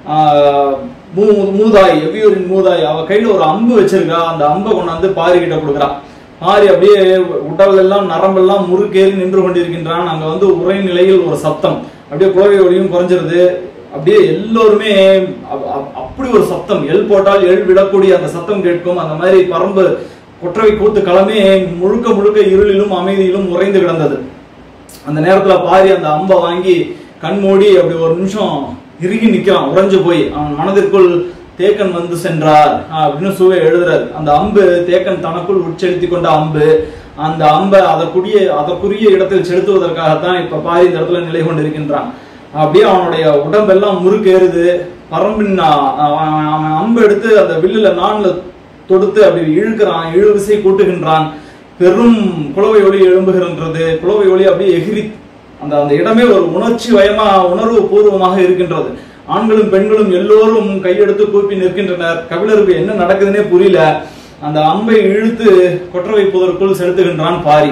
ஆஹ், மூ- மூதாய் எவ்வியூரின் மூதாய் அவ கையில ஒரு அம்பு வச்சிருக்கா அந்த அம்பை கொண்டாந்து பாரி கிட்ட கொடுக்குறா பாரி அப்படியே உடல் எல்லாம் நரம்பெல்லாம் முறுக்கேறி நின்று கொண்டிருக்கின்றான் அங்க வந்து உரை நிலையில் ஒரு சத்தம் அப்படியே குலவை ஒளியும் குறைஞ்சிருது அப்படியே எல்லோருமே அப்- அப்- அப்படி ஒரு சத்தம் எல் போட்டால் எல் விடக்கூடிய அந்த சத்தம் கேட்கும் அந்த மாதிரி பரம்பு கொற்றவை கூத்து களமே முழுக்க முழுக்க இருளிலும் அமைதியிலும் உறைந்து கிடந்தது அந்த நேரத்துல பாரி அந்த அம்பை வாங்கி கண் மூடி அப்படி ஒரு நிமிஷம் இறுகி நிக்கிறான் உறைஞ்சு போய் அவன் மனதிற்குள் தேக்கன் வந்து சென்றார் அப்படின்னு சுவை எழுதுறாரு அந்த அம்பு தேக்கன் தனக்குள் உட்செலுத்தி கொண்ட அம்பு அந்த அம்பை அதற்குரிய அதற்குரிய இடத்தில் செலுத்துவதற்காகத்தான் இப்ப பாரி இந்த இடத்துல நிலை கொண்டிருக்கின்றான் அப்படியே அவனுடைய உடம்பெல்லாம் முறுக்கேறுது பரம்பின் அ- அவன் அவன் அம்பு எடுத்து அந்த வில்லுல நான்ல தொடுத்து அப்படி இழுக்கிறான் இழு விசை கூட்டுகின்றான் பெரும் குளவை ஒளி எழும்புகின்றது குளவை ஒளி அப்படியே எகிரி அந்த அந்த இடமே ஒரு உணர்ச்சி வயமா உணர்வு பூர்வமாக இருக்கின்றது ஆண்களும் பெண்களும் எல்லோரும் கையெடுத்து கூப்பி நிற்கின்றனர் கபிலருக்கு என்ன நடக்குதுன்னே புரியல அந்த அம்பை இழுத்து கொற்றவை புதருக்குள் செலுத்துகின்றான் பாரி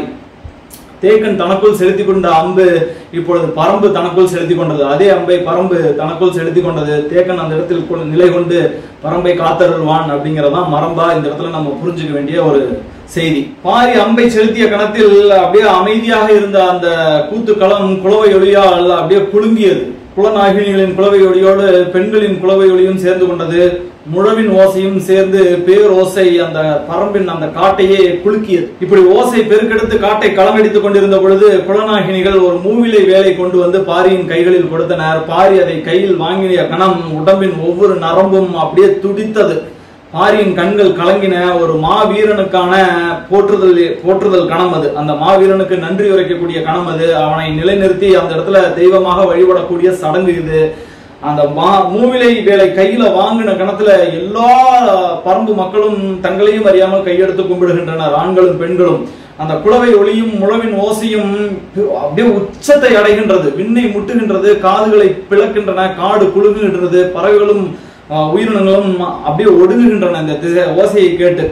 தேக்கன் தனக்குள் செலுத்தி கொண்ட அம்பு இப்பொழுது பரம்பு தனக்குள் செலுத்தி கொண்டது அதே அம்பை பரம்பு தனக்குள் செலுத்தி கொண்டது தேக்கன் அந்த இடத்தில் கொ- நிலை கொண்டு பரம்பை காத்தருள்வான் அப்படிங்கறதான் மரபா இந்த இடத்துல நம்ம புரிஞ்சுக்க வேண்டிய ஒரு செய்தி பாரி அம்பை செலுத்திய கணத்தில் அப்படியே அமைதியாக இருந்த அந்த கூத்துக்களம் குளவை ஒளியால் அப்படியே குலுங்கியது குலநாயகினிகளின் குளவை ஒளியோடு பெண்களின் குளவை ஒளியும் சேர்ந்து கொண்டது முழவின் ஓசையும் சேர்ந்து பேரோசை அந்த பரம்பின் அந்த காட்டையே குலுக்கியது இப்படி ஓசை பெருக்கெடுத்து காட்டை களமடித்துக் கொண்டிருந்த பொழுது குலநாயகினிகள் ஒரு மூவிலை வேலை கொண்டு வந்து பாரியின் கைகளில் கொடுத்தனர் பாரி அதை கையில் வாங்கிய கணம் உடம்பின் ஒவ்வொரு நரம்பும் அப்படியே துடித்தது பாரியின் கண்கள் கலங்கின ஒரு மாவீரனுக்கான போற்றுதல் போற்றுதல் கணம் அது அந்த மாவீரனுக்கு நன்றி உரைக்கக்கூடிய கணம் அது அவனை நிலைநிறுத்தி அந்த இடத்துல தெய்வமாக வழிபடக்கூடிய சடங்கு இது அந்த மா மூவிலை வேலை கையில வாங்கின கணத்துல எல்லா பரம்பு மக்களும் தங்களையும் அறியாமல் கையெடுத்து கும்பிடுகின்றனர் ஆண்களும் பெண்களும் அந்த குளவை ஒளியும் முழவின் ஓசையும் அப்படியே உச்சத்தை அடைகின்றது விண்ணை முட்டுகின்றது காதுகளை பிளக்கின்றன காடு குலுங்குகின்றது பறவைகளும் ஆஹ், உயிரினங்களும் அப்படியே ஒடுங்குகின்றன இந்த திசை ஓசையை கேட்டு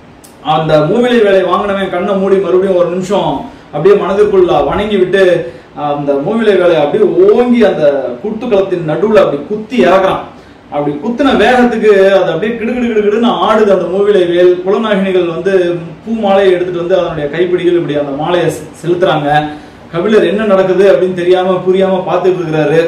அந்த மூவிலை வேலை வாங்கினவன் கண்ணை மூடி மறுபடியும் ஒரு நிமிஷம் அப்படியே மனதிற்குள்ள வணங்கி விட்டு அந்த மூவிலை வேலையை அப்படியே ஓங்கி அந்த குத்துக்களத்தின் நடுவுல அப்படி குத்தி இறக்குறான் அப்படி குத்தின வேகத்துக்கு அது அப்படியே கிடுகிடு கிடுகிடுன்னு ஆடுது அந்த மூவிலை வேல் குலநாயகினிகள் வந்து பூ மாலையை எடுத்துட்டு வந்து அதனுடைய கைப்பிடிகள் இப்படி அந்த மாலையை செ- செலுத்துறாங்க கபிலர் என்ன நடக்குது அப்படின்னு தெரியாம புரியாம பார்த்துட்டு இருக்கிறாரு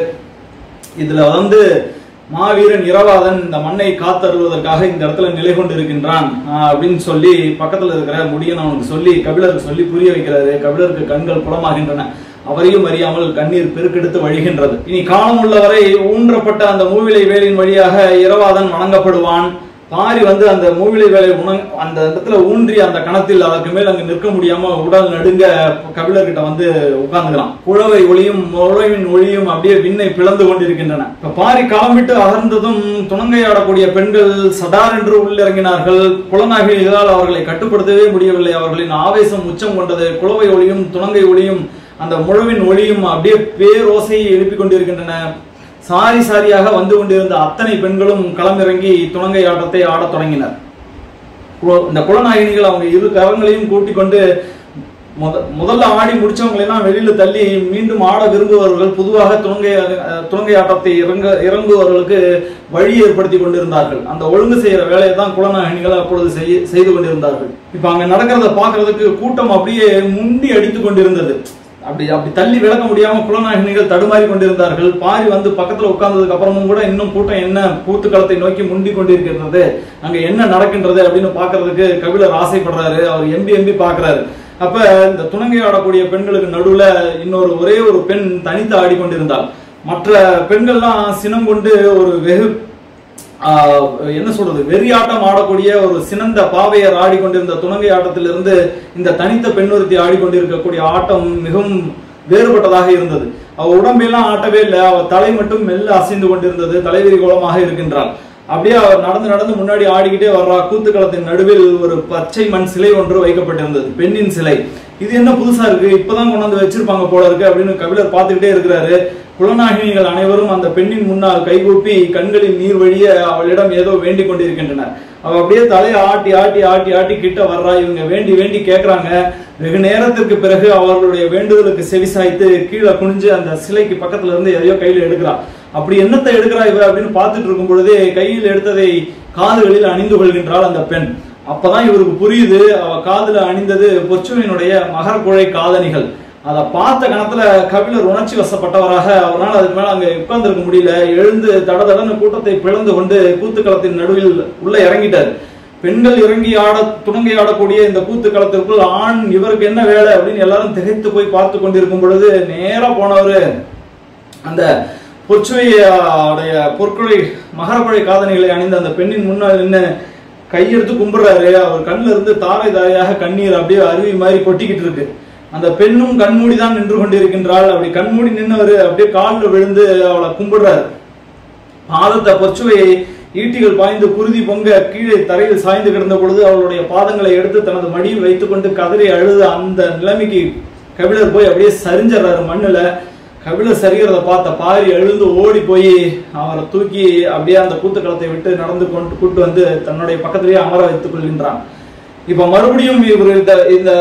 இதுல வந்து மாவீரன் இரவாதன் இந்த மண்ணை காத்தருவதற்காக இந்த இடத்துல நிலை கொண்டு இருக்கின்றான் ஆஹ் அப்படின்னு சொல்லி பக்கத்துல இருக்கிற முடியன் அவனுக்கு சொல்லி கபிலருக்கு சொல்லி புரிய வைக்கிறாரு கபிலருக்கு கண்கள் குளமாகின்றன அவரையும் அறியாமல் கண்ணீர் பெருக்கெடுத்து வழிகின்றது இனி காலம் உள்ளவரை ஊன்றப்பட்ட அந்த மூவிலை வேலின் வழியாக இரவாதன் வணங்கப்படுவான் பாரி வந்து அந்த மூவிலை வேலை உணங் அந்த இடத்துல ஊன்றி அந்த கணத்தில் அதற்கு மேல் அங்கு நிற்க முடியாம உடல் நடுங்க கபிலர்கிட்ட வந்து உட்கார்ந்துக்கலாம் குழவை ஒளியும் உழவின் ஒளியும் அப்படியே விண்ணை பிளந்து கொண்டிருக்கின்றன இப்ப பாரி களம் விட்டு அகர்ந்ததும் துணங்கையாடக்கூடிய பெண்கள் சடார் என்று உள்ளிறங்கினார்கள் குலநாயகிகளால் அவர்களை கட்டுப்படுத்தவே முடியவில்லை அவர்களின் ஆவேசம் உச்சம் கொண்டது குழவை ஒளியும் துணங்கை ஒளியும் அந்த முழவின் ஒளியும் அப்படியே பேரோசையை எழுப்பிக் கொண்டிருக்கின்றன சாரி சாரியாக வந்து கொண்டிருந்த அத்தனை பெண்களும் களமிறங்கி துணங்கை ஆட்டத்தை ஆடத் தொடங்கினர் கு- இந்த குலநாயகினிகள் அவங்க இரு கரங்களையும் கூட்டிக் கொண்டு முத முதல்ல ஆடி முடிச்சவங்களை எல்லாம் வெளியில தள்ளி மீண்டும் ஆட விரும்புபவர்கள் பொதுவாக துணங்கை அஹ், துணங்கை ஆட்டத்தை இறங்க இறங்குபவர்களுக்கு வழி ஏற்படுத்தி கொண்டிருந்தார்கள் அந்த ஒழுங்கு செய்யற வேலையை தான் குலநாயகினிகள் அப்பொழுது செய்ய செய்து கொண்டிருந்தார்கள் இப்ப அங்க நடக்கிறத பார்க்கிறதுக்கு கூட்டம் அப்படியே முண்டி அடித்துக் கொண்டிருந்தது அப்படி அப்படி தள்ளி விளக்க முடியாம குலநாயகினிகள் தடுமாறி கொண்டிருந்தார்கள் பாரி வந்து பக்கத்துல உட்கார்ந்ததுக்கு அப்புறமும் கூட இன்னும் கூட்டம் என்ன கூத்துக்களத்தை நோக்கி முண்டி கொண்டிருக்கிறது அங்க என்ன நடக்கின்றது அப்படின்னு பாக்குறதுக்கு கபிலர் ஆசைப்படுறாரு அவர் எம்பி எம்பி பாக்குறாரு அப்ப இந்த துணங்கை ஆடக்கூடிய பெண்களுக்கு நடுவுல இன்னொரு ஒரே ஒரு பெண் தனித்து ஆடிக்கொண்டிருந்தாள் மற்ற பெண்கள்லாம் சினம் கொண்டு ஒரு வெகு ஆஹ், என்ன சொல்றது வெறியாட்டம் ஆடக்கூடிய ஒரு சினந்த பாவையர் ஆடிக்கொண்டிருந்த துணங்கை ஆட்டத்திலிருந்து இந்த தனித்த பெண்ணொருத்தி ஆடிக்கொண்டிருக்கக்கூடிய ஆட்டம் மிகவும் வேறுபட்டதாக இருந்தது அவ உடம்பெல்லாம் ஆட்டவே இல்லை அவ தலை மட்டும் மெல்ல அசைந்து கொண்டிருந்தது தலைவிரி கோலமாக இருக்கின்றாள் அப்படியே அவர் நடந்து நடந்து முன்னாடி ஆடிக்கிட்டே வர்றா கூத்துக்களத்தின் நடுவில் ஒரு பச்சை மண் சிலை ஒன்று வைக்கப்பட்டிருந்தது பெண்ணின் சிலை இது என்ன புதுசா இருக்கு இப்பதான் கொண்டாந்து வச்சிருப்பாங்க போல இருக்கு அப்படின்னு கபிலர் பார்த்துக்கிட்டே இருக்கிறாரு குலநாயகினிகள் அனைவரும் அந்த பெண்ணின் முன்னால் கைகூப்பி கண்களில் நீர் வழிய அவளிடம் ஏதோ வேண்டிக் கொண்டிருக்கின்றனர் அவ அப்படியே தலையை ஆட்டி ஆட்டி ஆட்டி ஆட்டி கிட்ட வர்றா இவங்க வேண்டி வேண்டி கேக்குறாங்க வெகு நேரத்திற்கு பிறகு அவர்களுடைய வேண்டுதலுக்கு செவிசாய்த்து கீழே குனிஞ்சு அந்த சிலைக்கு பக்கத்துல இருந்து எதையோ கையில எடுக்கிறா அப்படி என்னத்தை எடுக்கிறா இவ அப்படின்னு பார்த்துட்டு இருக்கும் பொழுதே கையில் எடுத்ததை காதுகளில் அணிந்து கொள்கின்றாள் அந்த பெண் அப்பதான் இவருக்கு புரியுது அவ காதுல அணிந்தது பொச்சுவினுடைய மகர குழை காதணிகள் அதை பார்த்த கணத்துல கபிலர் உணர்ச்சி வசப்பட்டவராக அவரால் அதுக்கு மேல அங்க உட்கார்ந்திருக்க முடியல எழுந்து தட தடன்னு கூட்டத்தை பிளந்து கொண்டு கூத்துக்களத்தின் நடுவில் உள்ள இறங்கிட்டார் பெண்கள் இறங்கி ஆட துணங்கி ஆடக்கூடிய இந்த கூத்துக்களத்திற்குள் ஆண் இவருக்கு என்ன வேலை அப்படின்னு எல்லாரும் திகைத்து போய் பார்த்து கொண்டிருக்கும் பொழுது நேரா போனவரு அந்த பொற்சுவையுடைய பொற்குழை மகரக்குழை காதணிகளை அணிந்த அந்த பெண்ணின் முன்னால் நின்று கையெடுத்து கும்பிடுறாரு அவர் கண்ணுல இருந்து தாரை தாரையாக கண்ணீர் அப்படியே அருவி மாதிரி கொட்டிக்கிட்டு இருக்கு அந்த பெண்ணும் கண்மூடி தான் நின்று கொண்டிருக்கின்றாள் அப்படி கண்மூடி நின்னவர் அப்படியே காலில் விழுந்து அவளை கும்பிடுறாரு பாதத்தை பொச்சுவையை ஈட்டிகள் பாய்ந்து குருதி பொங்க கீழே தரையில் சாய்ந்து கிடந்த பொழுது அவளுடைய பாதங்களை எடுத்து தனது மடியில் வைத்துக்கொண்டு கதறி அழுது அந்த நிலைமைக்கு கபிலர் போய் அப்படியே சரிஞ்சிடறாரு மண்ணுல கபிலர் சரிகிறத பார்த்த பாரி எழுந்து ஓடி போய் அவரை தூக்கி அப்படியே அந்த கூத்துக்களத்தை விட்டு நடந்து கொண்டு கூட்டு வந்து தன்னுடைய பக்கத்திலேயே அமர வைத்துக் கொள்கின்றான் இப்ப மறுபடியும் இவர் இந்த இந்த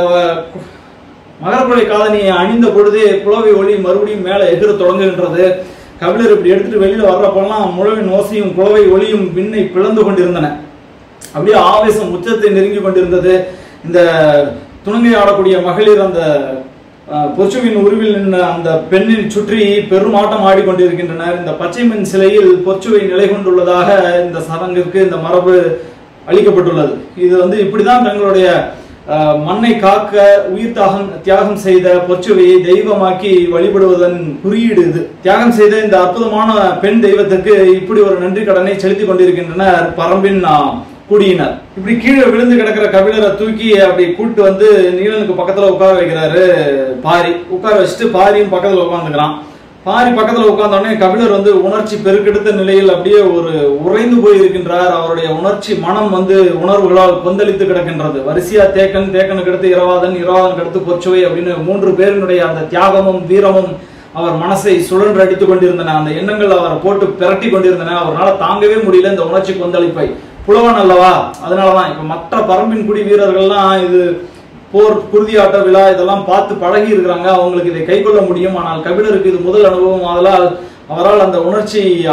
மகரக்குழை காதணியை அணிந்த பொழுதே குளவை ஒளி மறுபடியும் மேல எகிர தொடங்குகின்றது கபிலர் இப்படி எடுத்துட்டு வெளியில வர்றப்பெல்லாம் முழவின் ஓசையும் குளவை ஒளியும் விண்ணை பிளந்து கொண்டிருந்தன அப்படியே ஆவேசம் உச்சத்தை நெருங்கி கொண்டிருந்தது இந்த துணங்கை ஆடக்கூடிய மகளிர் அந்த அஹ், பொற்சுவின் உருவில் நின்ற அந்த பெண்ணை சுற்றி பெருமாட்டம் ஆடிக்கொண்டிருக்கின்றனர் இந்த பச்சை மண் சிலையில் பொற்சுவை நிலை கொண்டுள்ளதாக இந்த சடங்கிற்கு இந்த மரபு அளிக்கப்பட்டுள்ளது இது வந்து இப்படிதான் தங்களுடைய அஹ், மண்ணை காக்க உயிர் தாகம் தியாகம் செய்த பொற்சுவையை தெய்வமாக்கி வழிபடுவதன் குறியீடு இது தியாகம் செய்த இந்த அற்புதமான பெண் தெய்வத்துக்கு இப்படி ஒரு நன்றி கடனை செலுத்திக் கொண்டிருக்கின்றனர் பரம்பின் ஆஹ், குடியினர் இப்படி கீழே விழுந்து கிடக்கிற கபிலரை தூக்கி அப்படி கூட்டு வந்து நீலனுக்கு பக்கத்துல உட்கார வைக்கிறாரு பாரி உட்கார வச்சுட்டு பாரியும் பக்கத்துல உட்காந்துக்கிறான் பாரி பக்கத்துல உட்கார்ந்த உடனே கபிலர் வந்து உணர்ச்சி பெருக்கெடுத்த நிலையில் அப்படியே ஒரு உறைந்து போய் இருக்கின்றார் அவருடைய உணர்ச்சி மனம் வந்து உணர்வுகளால் கொந்தளித்து கிடக்கின்றது வரிசையா தேக்கன் தேக்கனுக்கு அடுத்து இரவாதன் இரவாதனுக்கு அடுத்து பொச்சுவை அப்படின்னு மூன்று பேரினுடைய அந்த தியாகமும் வீரமும் அவர் மனசை சுழன்று அடித்துக் கொண்டிருந்தன அந்த எண்ணங்கள் அவரை போட்டு பிரட்டி கொண்டிருந்தன அவரால் தாங்கவே முடியல இந்த உணர்ச்சி கொந்தளிப்பை புலவன் அல்லவா அதனாலதான் இப்ப மற்ற பரம்பின் குடி வீரர்கள்லாம் இது போர் குருதியாட்ட விழா இதெல்லாம் பார்த்து பழகி இருக்கிறாங்க அவங்களுக்கு இதை கைக்கொள்ள முடியும் ஆனால் கபிலருக்கு இது முதல் அனுபவம் ஆதலால் அவரால் அந்த உணர்ச்சி ஆ,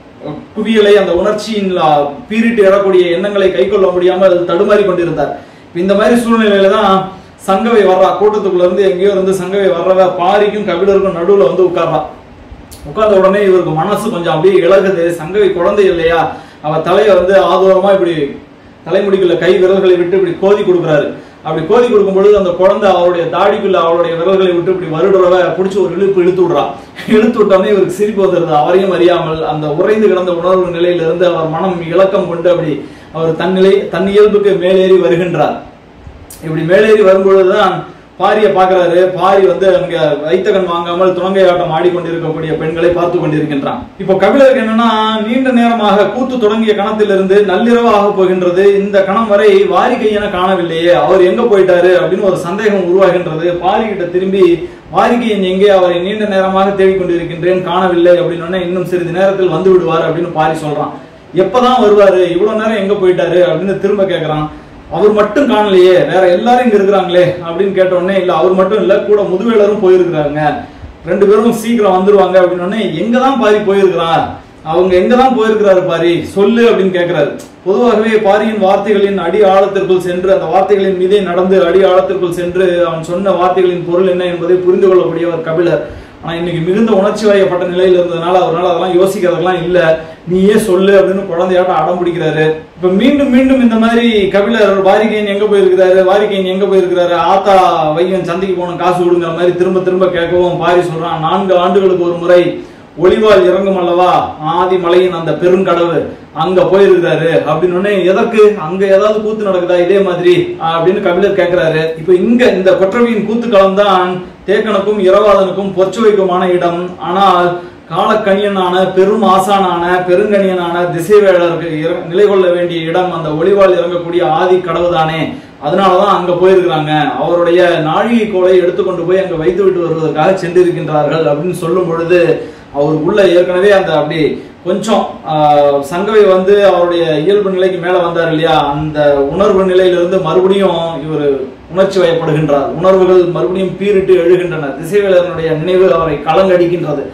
குவியலை அந்த உணர்ச்சியின் ஆ, பீரிட்டு எழக்கூடிய எண்ணங்களை கைக்கொள்ள முடியாமல் தடுமாறி கொண்டிருந்தார் இப்ப இந்த மாதிரி சூழ்நிலையில தான் சங்கவை வர்றா கூட்டத்துக்குள்ள இருந்து எங்கேயோ இருந்து சங்கவை வர்றவ பாரிக்கும் கபிலருக்கும் நடுவுல வந்து உட்கார்றா உட்கார்ந்த உடனே இவருக்கு மனசு கொஞ்சம் அப்படியே இழகுது சங்கவி குழந்தை இல்லையா அவ தலையை வந்து ஆதோரமா இப்படி தலைமுடிக்குள்ள கை விரல்களை விட்டு இப்படி கோதி கொடுக்குறாரு அப்படி கோதி கொடுக்கும் பொழுது அந்த குழந்தை அவருடைய தாடிக்குள்ள அவருடைய விரல்களை விட்டு இப்படி வருடுறவ பிடிச்சி ஒரு இழுப்பு இழுத்து விடுறா இழுத்து விட்டோடனே இவருக்கு சிரிப்பு வந்துருது அவரையும் அறியாமல் அந்த உறைந்து கிடந்த உணர்வு நிலையிலிருந்து அவர் மனம் இலக்கம் கொண்டு அப்படி அவர் தன் நிலை தன் இயல்புக்கு மேலேறி வருகின்றார் இப்படி மேலேறி வரும்பொழுதுதான் பாரியை பார்க்கறாரு பாரி வந்து அங்க வைத்தகன் வாங்காமல் துணங்கை ஆட்டம் ஆடிக்கொண்டிருக்கக்கூடிய பெண்களை பார்த்து கொண்டிருக்கின்றான் இப்போ கபிலருக்கு என்னன்னா நீண்ட நேரமாக கூத்து தொடங்கிய கணத்திலிருந்து நள்ளிரவு ஆக போகின்றது இந்த கணம் வரை வாரிகையென காணவில்லையே அவர் எங்க போயிட்டாரு அப்படின்னு ஒரு சந்தேகம் உருவாகின்றது பாரி கிட்ட திரும்பி வாரிகையன் எங்கே அவரை நீண்ட நேரமாக தேடிக்கொண்டிருக்கின்றேன் காணவில்லை அப்படின்னு உடனே இன்னும் சிறிது நேரத்தில் வந்து விடுவார் அப்படின்னு பாரி சொல்றான் எப்பதான் வருவாரு இவ்வளவு நேரம் எங்க போயிட்டாரு அப்படின்னு திரும்ப கேக்குறான் அவர் மட்டும் காணலையே வேற எல்லாரும் இங்க இருக்கிறாங்களே அப்படின்னு கேட்ட உடனே இல்ல அவர் மட்டும் இல்ல கூட முதுவேலரும் போயிருக்கிறாங்க ரெண்டு பேரும் சீக்கிரம் வந்துருவாங்க அப்படின்னு உடனே எங்க தான் பாரி போயிருக்கிறான் அவங்க எங்க தான் போயிருக்கிறாரு பாரி சொல்லு அப்படின்னு கேக்குறாரு பொதுவாகவே பாரியின் வார்த்தைகளின் அடி ஆழத்திற்குள் சென்று அந்த வார்த்தைகளின் மீதே நடந்து அடி ஆழத்திற்குள் சென்று அவன் சொன்ன வார்த்தைகளின் பொருள் என்ன என்பதை புரிந்து கொள்ளக்கூடியவர் கபிலர் ஆனா இன்னைக்கு மிகுந்த உணர்ச்சி வயப்பட்ட நிலையில இருந்ததுனால அவரால் அதெல்லாம் யோசிக்கிறதெல்லாம் இல்ல நீயே சொல்லு அப்படின்னு குழந்தையாட்டம் அடம் பிடிக்கிறாரு இப்ப மீண்டும் மீண்டும் இந்த மாதிரி கபிலர் வாரிகையன் எங்க போயிருக்கிறாரு வாரிகையன் எங்க போயிருக்கிறாரு ஆத்தா வையன் சந்தைக்கு போகணும் காசு கொடுங்கிற மாதிரி திரும்ப திரும்ப கேட்கவும் பாரி சொல்றான் நான்கு ஆண்டுகளுக்கு ஒரு முறை ஒளிவால் இறங்கும் அல்லவா ஆதி மலையின் அந்த பெருங்கடவு அங்க போயிருக்கிறாரு அப்படின்னு உடனே எதற்கு அங்க ஏதாவது கூத்து நடக்குதா இதே மாதிரி அப்படின்னு கபிலர் கேட்கிறாரு இப்ப இங்க இந்த கொற்றவையின் கூத்துக்களம் தான் தேக்கனுக்கும் இரவாதனுக்கும் பொற்சுவைக்குமான இடம் ஆனால் காலக்கணியனான பெரும் ஆசானான பெருங்கணியனான திசைவேளருக்கு இற- நிலை கொள்ள வேண்டிய இடம் அந்த ஒளிவால் இறங்கக்கூடிய ஆதி கடவுதானே அதனாலதான் அங்க போயிருக்கிறாங்க அவருடைய நாழிகை கோலை எடுத்துக்கொண்டு போய் அங்க வைத்து விட்டு வருவதற்காக சென்றிருக்கின்றார்கள் அப்படின்னு சொல்லும் பொழுது அவர் உள்ள ஏற்கனவே அந்த அப்படி கொஞ்சம் ஆஹ், சங்கவை வந்து அவருடைய இயல்பு நிலைக்கு மேல வந்தார் இல்லையா அந்த உணர்வு நிலையிலிருந்து மறுபடியும் இவர் உணர்ச்சி வயப்படுகின்றார் உணர்வுகள் மறுபடியும் பீரிட்டு எழுகின்றன திசைவேலனுடைய நினைவு அவரை கலங்கடிக்கின்றது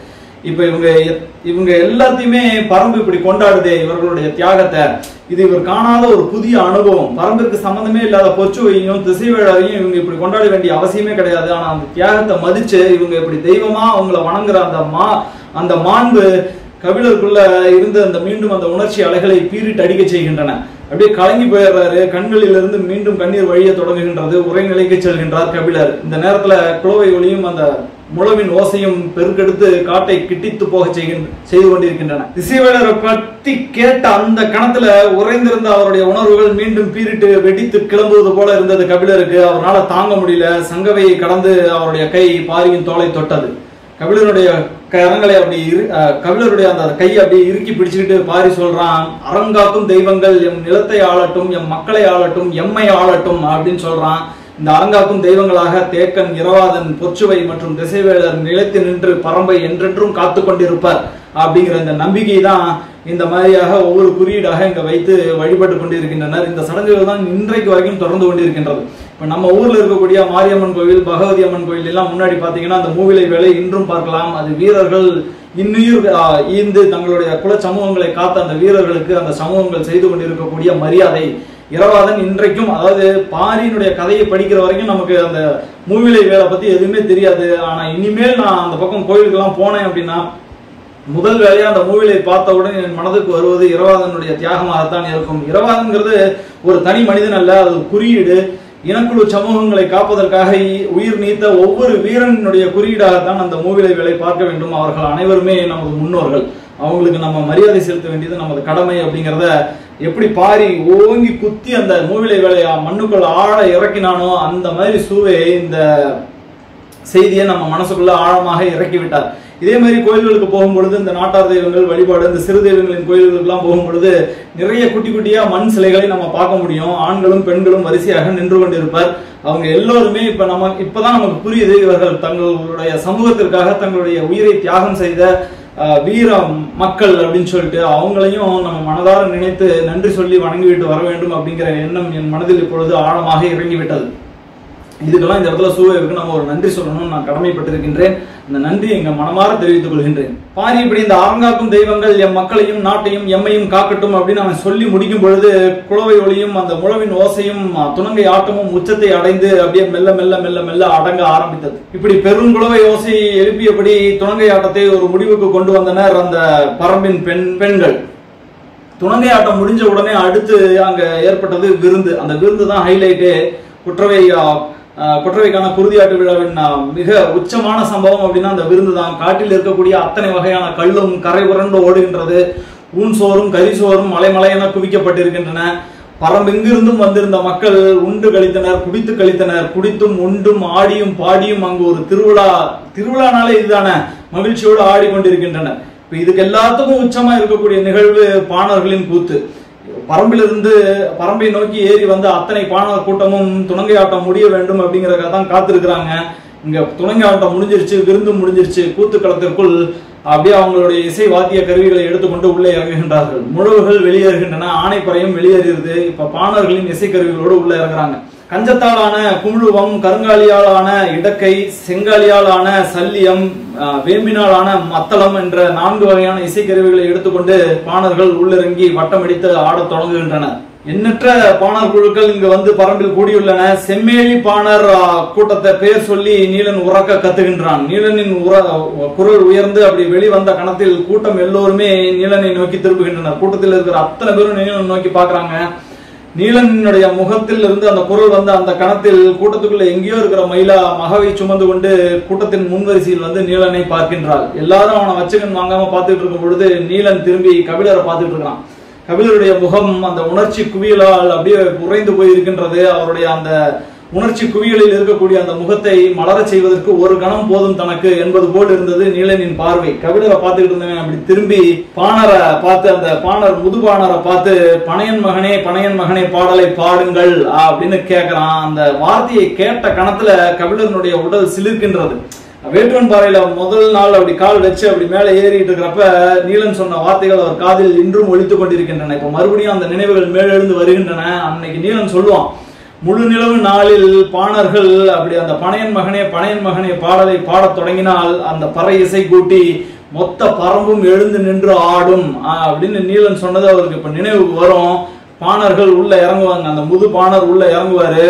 இப்ப இவங்க எ- இவங்க எல்லாத்தையுமே பரம்பு இப்படி கொண்டாடுதே இவர்களுடைய தியாகத்தை இது இவர் காணாத ஒரு புதிய அனுபவம் பரம்பிற்கு சம்பந்தமே இல்லாத பொச்சுவையும் திசைவேழரையும் இவங்க இப்படி கொண்டாட வேண்டிய அவசியமே கிடையாது ஆனா அந்த தியாகத்தை மதிச்சு இவங்க இப்படி தெய்வமா அவங்கள வணங்குற அந்த மா அந்த மாண்பு கபிலருக்குள்ள இருந்த அந்த மீண்டும் அந்த உணர்ச்சி அலைகளை பீறிட்டு அடிக்க செய்கின்றன அப்படியே கலங்கி போயிடுறாரு கண்களில் இருந்து மீண்டும் கண்ணீர் வழிய தொடங்குகின்றது உரைநிலைக்கு செல்கின்றார் கபிலர் இந்த நேரத்துல குளவை ஒளியும் அந்த முழவின் ஓசையும் பெருக்கெடுத்து காட்டை கிட்டித்து போக செய்கின்ற செய்து கொண்டிருக்கின்றன திசைவேலரை பற்றி கேட்ட அந்த கணத்துல உறைந்திருந்த அவருடைய உணர்வுகள் மீண்டும் பீரிட்டு வெடித்து கிளம்புவது போல இருந்தது கபிலருக்கு அவரால தாங்க முடியல சங்கவையை கடந்து அவருடைய கை பாரியின் தோலை தொட்டது கபிலருடைய கரங்களை அப்படி இரு- அஹ் கபிலருடைய அந்த கையை அப்படி இறுக்கி பிடிச்சுக்கிட்டு பாரி சொல்றான் அறங்காக்கும் தெய்வங்கள் எம் நிலத்தை ஆளட்டும் எம் மக்களை ஆளட்டும் எம்மை ஆளட்டும் அப்படின்னு சொல்றான் இந்த அறங்காக்கும் தெய்வங்களாக தேக்கன் இரவாதன் பொச்சுவை மற்றும் திசைவேலர் நிலைத்து நின்று பரம்பை என்றென்றும் காத்து கொண்டிருப்பார் அப்படிங்கிற இந்த நம்பிக்கை தான் இந்த மாதிரியாக ஒவ்வொரு குறியீடாக இங்க வைத்து வழிபட்டு கொண்டிருக்கின்றனர் இந்த சடங்குகள் தான் இன்றைக்கு வரைக்கும் தொடர்ந்து கொண்டிருக்கின்றது இப்ப நம்ம ஊர்ல இருக்கக்கூடிய மாரியம்மன் கோவில் பகவதி அம்மன் கோயில் எல்லாம் முன்னாடி பாத்தீங்கன்னா அந்த மூவிலை வேலை இன்றும் பார்க்கலாம் அது வீரர்கள் இன்னுயிர் ஆ, ஈந்து தங்களுடைய குல சமூகங்களை காத்த அந்த வீரர்களுக்கு அந்த சமூகங்கள் செய்து கொண்டிருக்கக்கூடிய மரியாதை இரவாதன் இன்றைக்கும் அதாவது பாரியினுடைய கதையை படிக்கிற வரைக்கும் நமக்கு அந்த மூவிலை வேலை பத்தி எதுவுமே தெரியாது ஆனா இனிமேல் நான் அந்த பக்கம் கோயிலுக்கெல்லாம் போனேன் அப்படின்னா முதல் வேலையா அந்த மூவிலை பார்த்தவுடன் என் மனதுக்கு வருவது இரவாதனுடைய தியாகமாகத்தான் இருக்கும் இரவாதன்கிறது ஒரு தனி மனிதன் அல்ல அது ஒரு குறியீடு இனக்குழு சமூகங்களை காப்பதற்காக இ- உயிர் நீத்த ஒவ்வொரு வீரனுடைய குறியீடாகத்தான் அந்த மூவிலை வேலை பார்க்க வேண்டும் அவர்கள் அனைவருமே நமது முன்னோர்கள் அவங்களுக்கு நம்ம மரியாதை செலுத்த வேண்டியது நமது கடமை அப்படிங்கிறத எப்படி பாரி ஓங்கி குத்தி அந்த மூவிலை வேலையை மண்ணுக்குள்ள ஆழ இறக்கினானோ அந்த மாதிரி சூவை இந்த செய்தியை நம்ம மனசுக்குள்ள ஆழமாக இறக்கி விட்டார் இதே மாதிரி கோயில்களுக்கு போகும்பொழுது இந்த நாட்டார் தெய்வங்கள் வழிபாடு இந்த சிறு தெய்வங்களின் கோயில்களுக்கெல்லாம் போகும்பொழுது நிறைய குட்டி குட்டியா மண் சிலைகளை நம்ம பார்க்க முடியும் ஆண்களும் பெண்களும் வரிசையாக நின்று கொண்டிருப்பார் அவங்க எல்லோருமே இப்ப நம்ம இப்பதான் நமக்கு புரியுது இவர்கள் தங்களுடைய சமூகத்திற்காக தங்களுடைய உயிரை தியாகம் செய்த அஹ், வீர மக்கள் அப்படின்னு சொல்லிட்டு அவங்களையும் நம்ம மனதார நினைத்து நன்றி சொல்லி வணங்கிவிட்டு வர வேண்டும் அப்படிங்கிற எண்ணம் என் மனதில் இப்பொழுது ஆழமாக இறங்கிவிட்டது இதுக்கெல்லாம் இந்த இடத்துல சூழலுக்கு நம்ம ஒரு நன்றி சொல்லணும்னு நான் கடமைப்பட்டிருக்கின்றேன் அந்த நன்றி எங்க மனமாற தெரிவித்துக் கொள்கின்றேன் பாரி இப்படி இந்த ஆரங்காக்கும் தெய்வங்கள் எம் மக்களையும் நாட்டையும் எம்மையும் காக்கட்டும் அப்படின்னு அவன் சொல்லி முடிக்கும் பொழுது குளவை ஒளியும் அந்த முழவின் ஓசையும் அஹ், துணங்கை ஆட்டமும் உச்சத்தை அடைந்து அப்படியே மெல்ல மெல்ல மெல்ல மெல்ல அடங்க ஆரம்பித்தது இப்படி பெருங்குளவை ஓசையை எழுப்பியபடி துணங்கை ஆட்டத்தை ஒரு முடிவுக்கு கொண்டு வந்தனர் அந்த பரம்பின் பெண் பெண்கள் துணங்கை ஆட்டம் முடிஞ்ச உடனே அடுத்து அங்க ஏற்பட்டது விருந்து அந்த விருந்து தான் ஹைலைட்டு குற்றவை ஆ, ஆ, குற்றவைக்கான குருதியாட்டு விழாவின் ஆ, மிக உச்சமான சம்பவம் அப்படின்னா அந்த விருந்து தான் காட்டில் இருக்கக்கூடிய அத்தனை வகையான கல்லும் கரை புரண்டு ஓடுகின்றது ஊன் சோறும் கறி சோறும் மலை என குவிக்கப்பட்டிருக்கின்றன பரம்பெங்கிருந்தும் வந்திருந்த மக்கள் உண்டு கழித்தனர் குடித்து கழித்தனர் குடித்தும் உண்டும் ஆடியும் பாடியும் அங்கு ஒரு திருவிழா திருவிழானாலே இதுதானே மகிழ்ச்சியோடு ஆடிக்கொண்டிருக்கின்றனர் இப்ப இதுக்கு எல்லாத்துக்கும் உச்சமா இருக்கக்கூடிய நிகழ்வு பாணர்களின் கூத்து பரம்பிலிருந்து பரம்பை நோக்கி ஏறி வந்த அத்தனை பாணர் கூட்டமும் துணங்கை ஆட்டம் முடிய வேண்டும் அப்படிங்கறதுக்காக தான் காத்திருக்கிறாங்க இங்க துணங்கை ஆட்டம் முடிஞ்சிருச்சு விருந்து முடிஞ்சிருச்சு கூத்து களத்திற்குள் அப்படியே அவங்களுடைய இசை வாத்திய கருவிகளை எடுத்துக்கொண்டு உள்ளே இறங்குகின்றார்கள் முழவுகள் வெளியேறுகின்றன ஆணைப்பறையும் வெளியேறுகிறது இப்ப பாணர்களின் இசை கருவிகளோடு உள்ள இறங்குறாங்க கஞ்சத்தாலான குமுழுவம் கருங்காலியாலான இடக்கை செங்காலியாலான சல்லியம் ஆஹ், வேம்பினாலான மத்தளம் என்ற நான்கு வகையான இசைக்கருவிகளை எடுத்துக்கொண்டு பாணர்கள் உள்ளிறங்கி வட்டமடித்து ஆடத் தொடங்குகின்றனர் எண்ணற்ற பாணர் குழுக்கள் இங்கு வந்து பரம்பில் கூடியுள்ளன செம்மேலி பாணர் ஆஹ், கூட்டத்தை பேர் சொல்லி நீலன் உறக்க கத்துகின்றான் நீலனின் உர குரல் உயர்ந்து அப்படி வெளிவந்த கணத்தில் கூட்டம் எல்லோருமே நீலனை நோக்கி திரும்புகின்றனர் கூட்டத்தில் இருக்கிற அத்தனை பேரும் நீலன் நோக்கி பார்க்கறாங்க நீலனுடைய முகத்தில் இருந்து அந்த குரல் வந்த அந்த கணத்தில் கூட்டத்துக்குள்ள எங்கேயோ இருக்கிற மயிலா மகவை சுமந்து கொண்டு கூட்டத்தின் முன்வரிசையில் வந்து நீலனை பார்க்கின்றாள் எல்லாரும் அவனை வச்சுக்கன் வாங்காம பார்த்துட்டு இருக்கும் பொழுது நீலன் திரும்பி கபிலரை பார்த்துட்டு இருக்கான் கபிலருடைய முகம் அந்த உணர்ச்சி குவியலால் அப்படியே உறைந்து போயிருக்கின்றது அவருடைய அந்த உணர்ச்சி குவியலில் இருக்கக்கூடிய அந்த முகத்தை மலரச் செய்வதற்கு ஒரு கணம் போதும் தனக்கு என்பது போல் இருந்தது நீலனின் பார்வை கபிலரை பார்த்துக்கிட்டு இருந்தவன் அப்படி திரும்பி பாணரை பார்த்து அந்த பாணர் முதுபாணரை பார்த்து பனையன் மகனே பனையன் மகனே பாடலை பாடுங்கள் அப்படின்னு கேட்கிறான் அந்த வார்த்தையை கேட்ட கணத்துல கபிலனுடைய உடல் சிலிர்க்கின்றது வேட்டுவன் பாறையில முதல் நாள் அப்படி கால் வச்சு அப்படி மேலே ஏறிட்டு இருக்கிறப்ப நீலன் சொன்ன வார்த்தைகள் அவர் காதில் இன்றும் ஒலித்துக் கொண்டிருக்கின்றன இப்ப மறுபடியும் அந்த நினைவுகள் மேலெழுந்து வருகின்றன அன்னைக்கு நீலன் சொல்லுவான் முழு நிலவு நாளில் பாணர்கள் அப்படி அந்த பனையன் மகனே பனையன் மகனே பாடலை பாடத் தொடங்கினால் அந்த பறை இசை கூட்டி மொத்த பரம்பும் எழுந்து நின்று ஆடும் ஆஹ் அப்படின்னு நீலன் சொன்னது அவருக்கு இப்ப நினைவுக்கு வரும் பாணர்கள் உள்ள இறங்குவாங்க அந்த முது பாணர் உள்ள இறங்குவாரு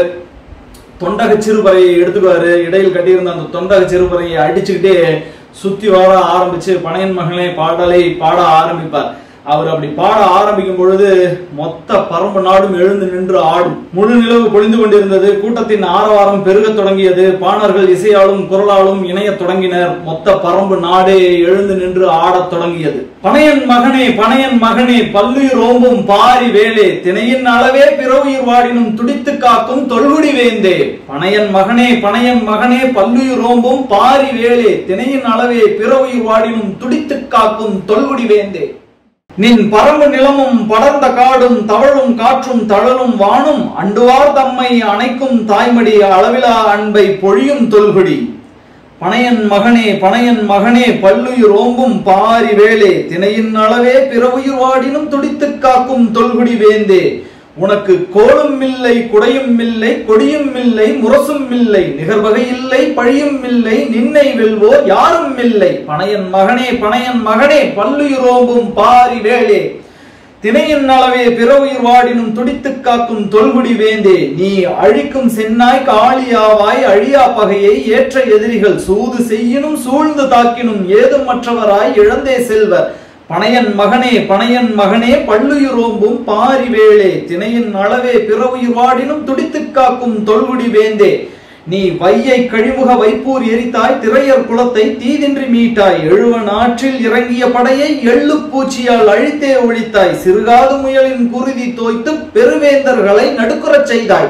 தொண்டக சிறுபறையை எடுத்துக்குவாரு இடையில் கட்டியிருந்த அந்த தொண்டக சிறுபறையை அடிச்சுக்கிட்டே சுத்தி வர ஆரம்பிச்சு பனையன் மகனே பாடலை பாட ஆரம்பிப்பார் அவர் அப்படி பாட ஆரம்பிக்கும் பொழுது மொத்த பரம்பு நாடும் எழுந்து நின்று ஆடும் முழு நிலவு பொழிந்து கொண்டிருந்தது கூட்டத்தின் ஆரவாரம் பெருகத் தொடங்கியது பாணர்கள் இசையாலும் குரலாலும் இணையத் தொடங்கினர் மொத்த பரம்பு நாடே எழுந்து நின்று ஆடத் தொடங்கியது பனையன் மகனே பனையன் மகனே பல்லுயிர் ஓம்பும் பாரி வேலே திணையின் அளவே பிறவுயிர் வாடினும் துடித்து காக்கும் தொல்குடி வேந்தே பனையன் மகனே பனையன் மகனே பல்லுயிர் ஓம்பும் பாரி வேலே திணையின் அளவே பிறவுயிர் வாடினும் துடித்து காக்கும் தொல்குடி வேந்தே நின் பரம்பு நிலமும் படர்ந்த காடும் தவழும் காற்றும் தழலும் வானும் அண்டுவார் தம்மை அணைக்கும் தாய்மடி அளவிலா அன்பை பொழியும் தொல்குடி பனையன் மகனே பனையன் மகனே பல்லுயிர் ஓம்பும் பாரி வேலே திணையின் அளவே பிறவுயிர் வாடினும் துடித்துக் காக்கும் தொல்குடி வேந்தே உனக்கு கோலும் இல்லை குடையும் இல்லை கொடியும் இல்லை முரசும் இல்லை நிகர்வகை இல்லை பழியும் இல்லை நின்னை வெல்வோர் யாரும் இல்லை பனையன் மகனே பனையன் மகனே பல்லுயிர் ஓம்பும் பாரி வேலே திணையின் அளவே பிறவுயிர் வாடினும் துடித்துக் காக்கும் தொல்குடி வேந்தே நீ அழிக்கும் சென்னாய் காளியாவாய் அழியா பகையை ஏற்ற எதிரிகள் சூது செய்யினும் சூழ்ந்து தாக்கினும் ஏதுமற்றவராய் இழந்தே செல்வர் பனையன் மகனே பனையன் மகனே பல்லுயிர் ஓம்பும் பாரி வேளே திணையின் அளவே பிறவுயிர் வாடினும் துடித்துக் காக்கும் தொல்குடி வேந்தே நீ வையை கழிமுக வைப்பூர் எரித்தாய் திரையர் குலத்தை தீதின்றி மீட்டாய் எழுவ நாற்றில் இறங்கிய படையை எள்ளு பூச்சியால் அழித்தே ஒழித்தாய் சிறுகாது முயலின் குருதி தோய்த்து பெருவேந்தர்களை நடுக்குறச் செய்தாய்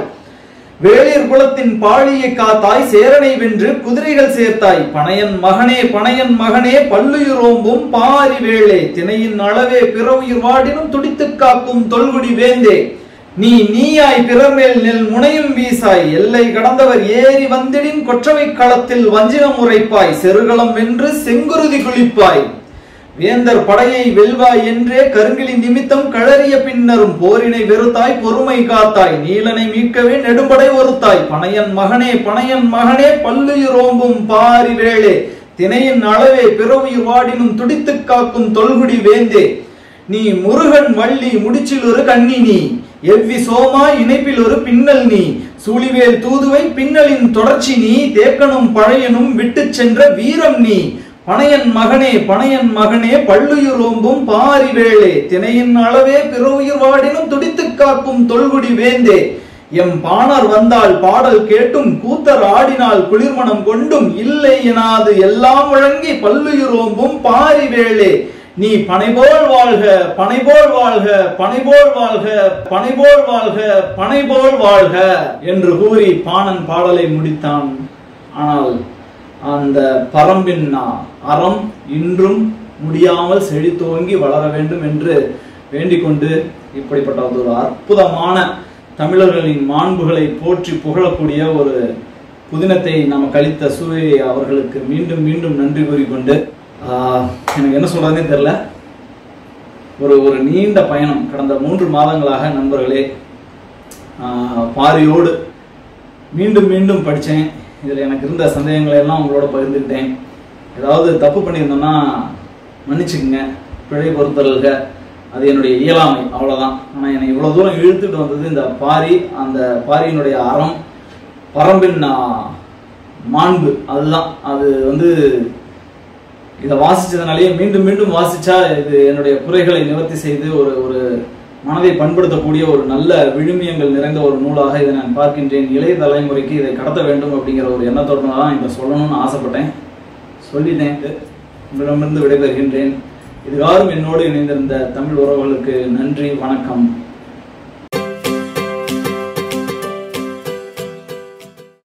வேளிர் குலத்தின் பாழியை காத்தாய் சேரனை வென்று குதிரைகள் சேர்த்தாய் பனையன் மகனே பனையன் மகனே பல்லுயிர் ஓம்பும் பாரி வேளே திணையின் அளவே பிறவுயிர் வாடினும் துடித்துக் காக்கும் தொல்குடி வேந்தே நீ நீயாய் பிறர் மேல் நெல் முனையும் வீசாய் எல்லை கடந்தவர் ஏறி வந்திடின் கொற்றவை களத்தில் வஞ்சினம் உரைப்பாய் செருகளம் வென்று செங்குருதி குளிப்பாய் வேந்தர் படையை வெல்வாய் என்றே கருங்கிலி நிமித்தம் கழறிய பின்னரும் போரினை வெறுத்தாய் பொறுமை காத்தாய் நீலனை மீட்கவே நெடும்படை ஒருத்தாய் பனையன் மகனே பனையன் மகனே பல்லுயிர் ஓம்பும் பாரி வேளே திணையின் அளவே பிறவுயிர் வாடினும் துடித்துக் காக்கும் தொல்குடி வேந்தே நீ முருகன் வள்ளி முடிச்சில் ஒரு கண்ணி நீ எவ்வி சோமா இணைப்பில் ஒரு பின்னல் நீ சூழிவேல் தூதுவை பின்னலின் தொடர்ச்சி நீ தேக்கனும் பழையனும் விட்டுச் சென்ற வீரம் நீ பனையன் மகனே பனையன் மகனே பல்லுயிர் ஓம்பும் பாரி வேளே திணையின் அளவே பிறவுயிர் வாடினும் துடித்துக் காக்கும் தொல்குடி வேந்தே எம் பாணர் வந்தால் பாடல் கேட்டும் கூத்தர் ஆடினால் குளிர்மணம் கொண்டும் இல்லை எனாது எல்லாம் வழங்கி பல்லுயிர் ஓம்பும் பாரி வேளே நீ பனைபோல் வாழ்க பனைபோல் வாழ்க பனைபோல் வாழ்க பனைபோல் வாழ்க பனைபோல் வாழ்க என்று கூறி பாணன் பாடலை முடித்தான் ஆனால் அந்த பரம்பின் நா- அறம் இன்றும் முடியாமல் செழித்தோங்கி வளர வேண்டும் என்று வேண்டிக் கொண்டு இப்படிப்பட்ட ஒரு அற்புதமான தமிழர்களின் மாண்புகளை போற்றி புகழக்கூடிய ஒரு புதினத்தை நமக்கு அளித்த சூரிய அவர்களுக்கு மீண்டும் மீண்டும் நன்றி கூறிக்கொண்டு ஆஹ், எனக்கு என்ன சொல்றதுனே தெரியல ஒரு ஒரு நீண்ட பயணம் கடந்த மூன்று மாதங்களாக நண்பர்களே ஆஹ், பாரியோடு மீண்டும் மீண்டும் படித்தேன் இதில் எனக்கு இருந்த சந்தேகங்களை எல்லாம் உங்களோட பகிர்ந்துக்கிட்டேன் ஏதாவது தப்பு பண்ணியிருந்தோம்னா மன்னிச்சுக்குங்க பிழை பொறுத்தல்க அது என்னுடைய இயலாமை அவ்வளோதான் ஆனால் என்னை இவ்வளோ தூரம் இழுத்துட்டு வந்தது இந்த பாரி அந்த பாரியினுடைய அறம் பரம்பின் ஆஹ், மாண்பு அதுதான் அது வந்து இதை வாசிச்சதுனாலேயே மீண்டும் மீண்டும் வாசிச்சா இது என்னுடைய குறைகளை நிவர்த்தி செய்து ஒரு ஒரு மனதை பண்படுத்தக்கூடிய ஒரு நல்ல விழுமியங்கள் நிறைந்த ஒரு நூலாக இதை நான் பார்க்கின்றேன் இளைய தலைமுறைக்கு இதை கடத்த வேண்டும் அப்படிங்கிற ஒரு எண்ணத்தோடு தான் இதை சொல்லணும்னு ஆசைப்பட்டேன் சொல்லிட்டேன் உங்களிடமிருந்து விடைபெறுகின்றேன் இதுகாரும் என்னோடு இணைந்திருந்த தமிழ் உறவுகளுக்கு நன்றி வணக்கம்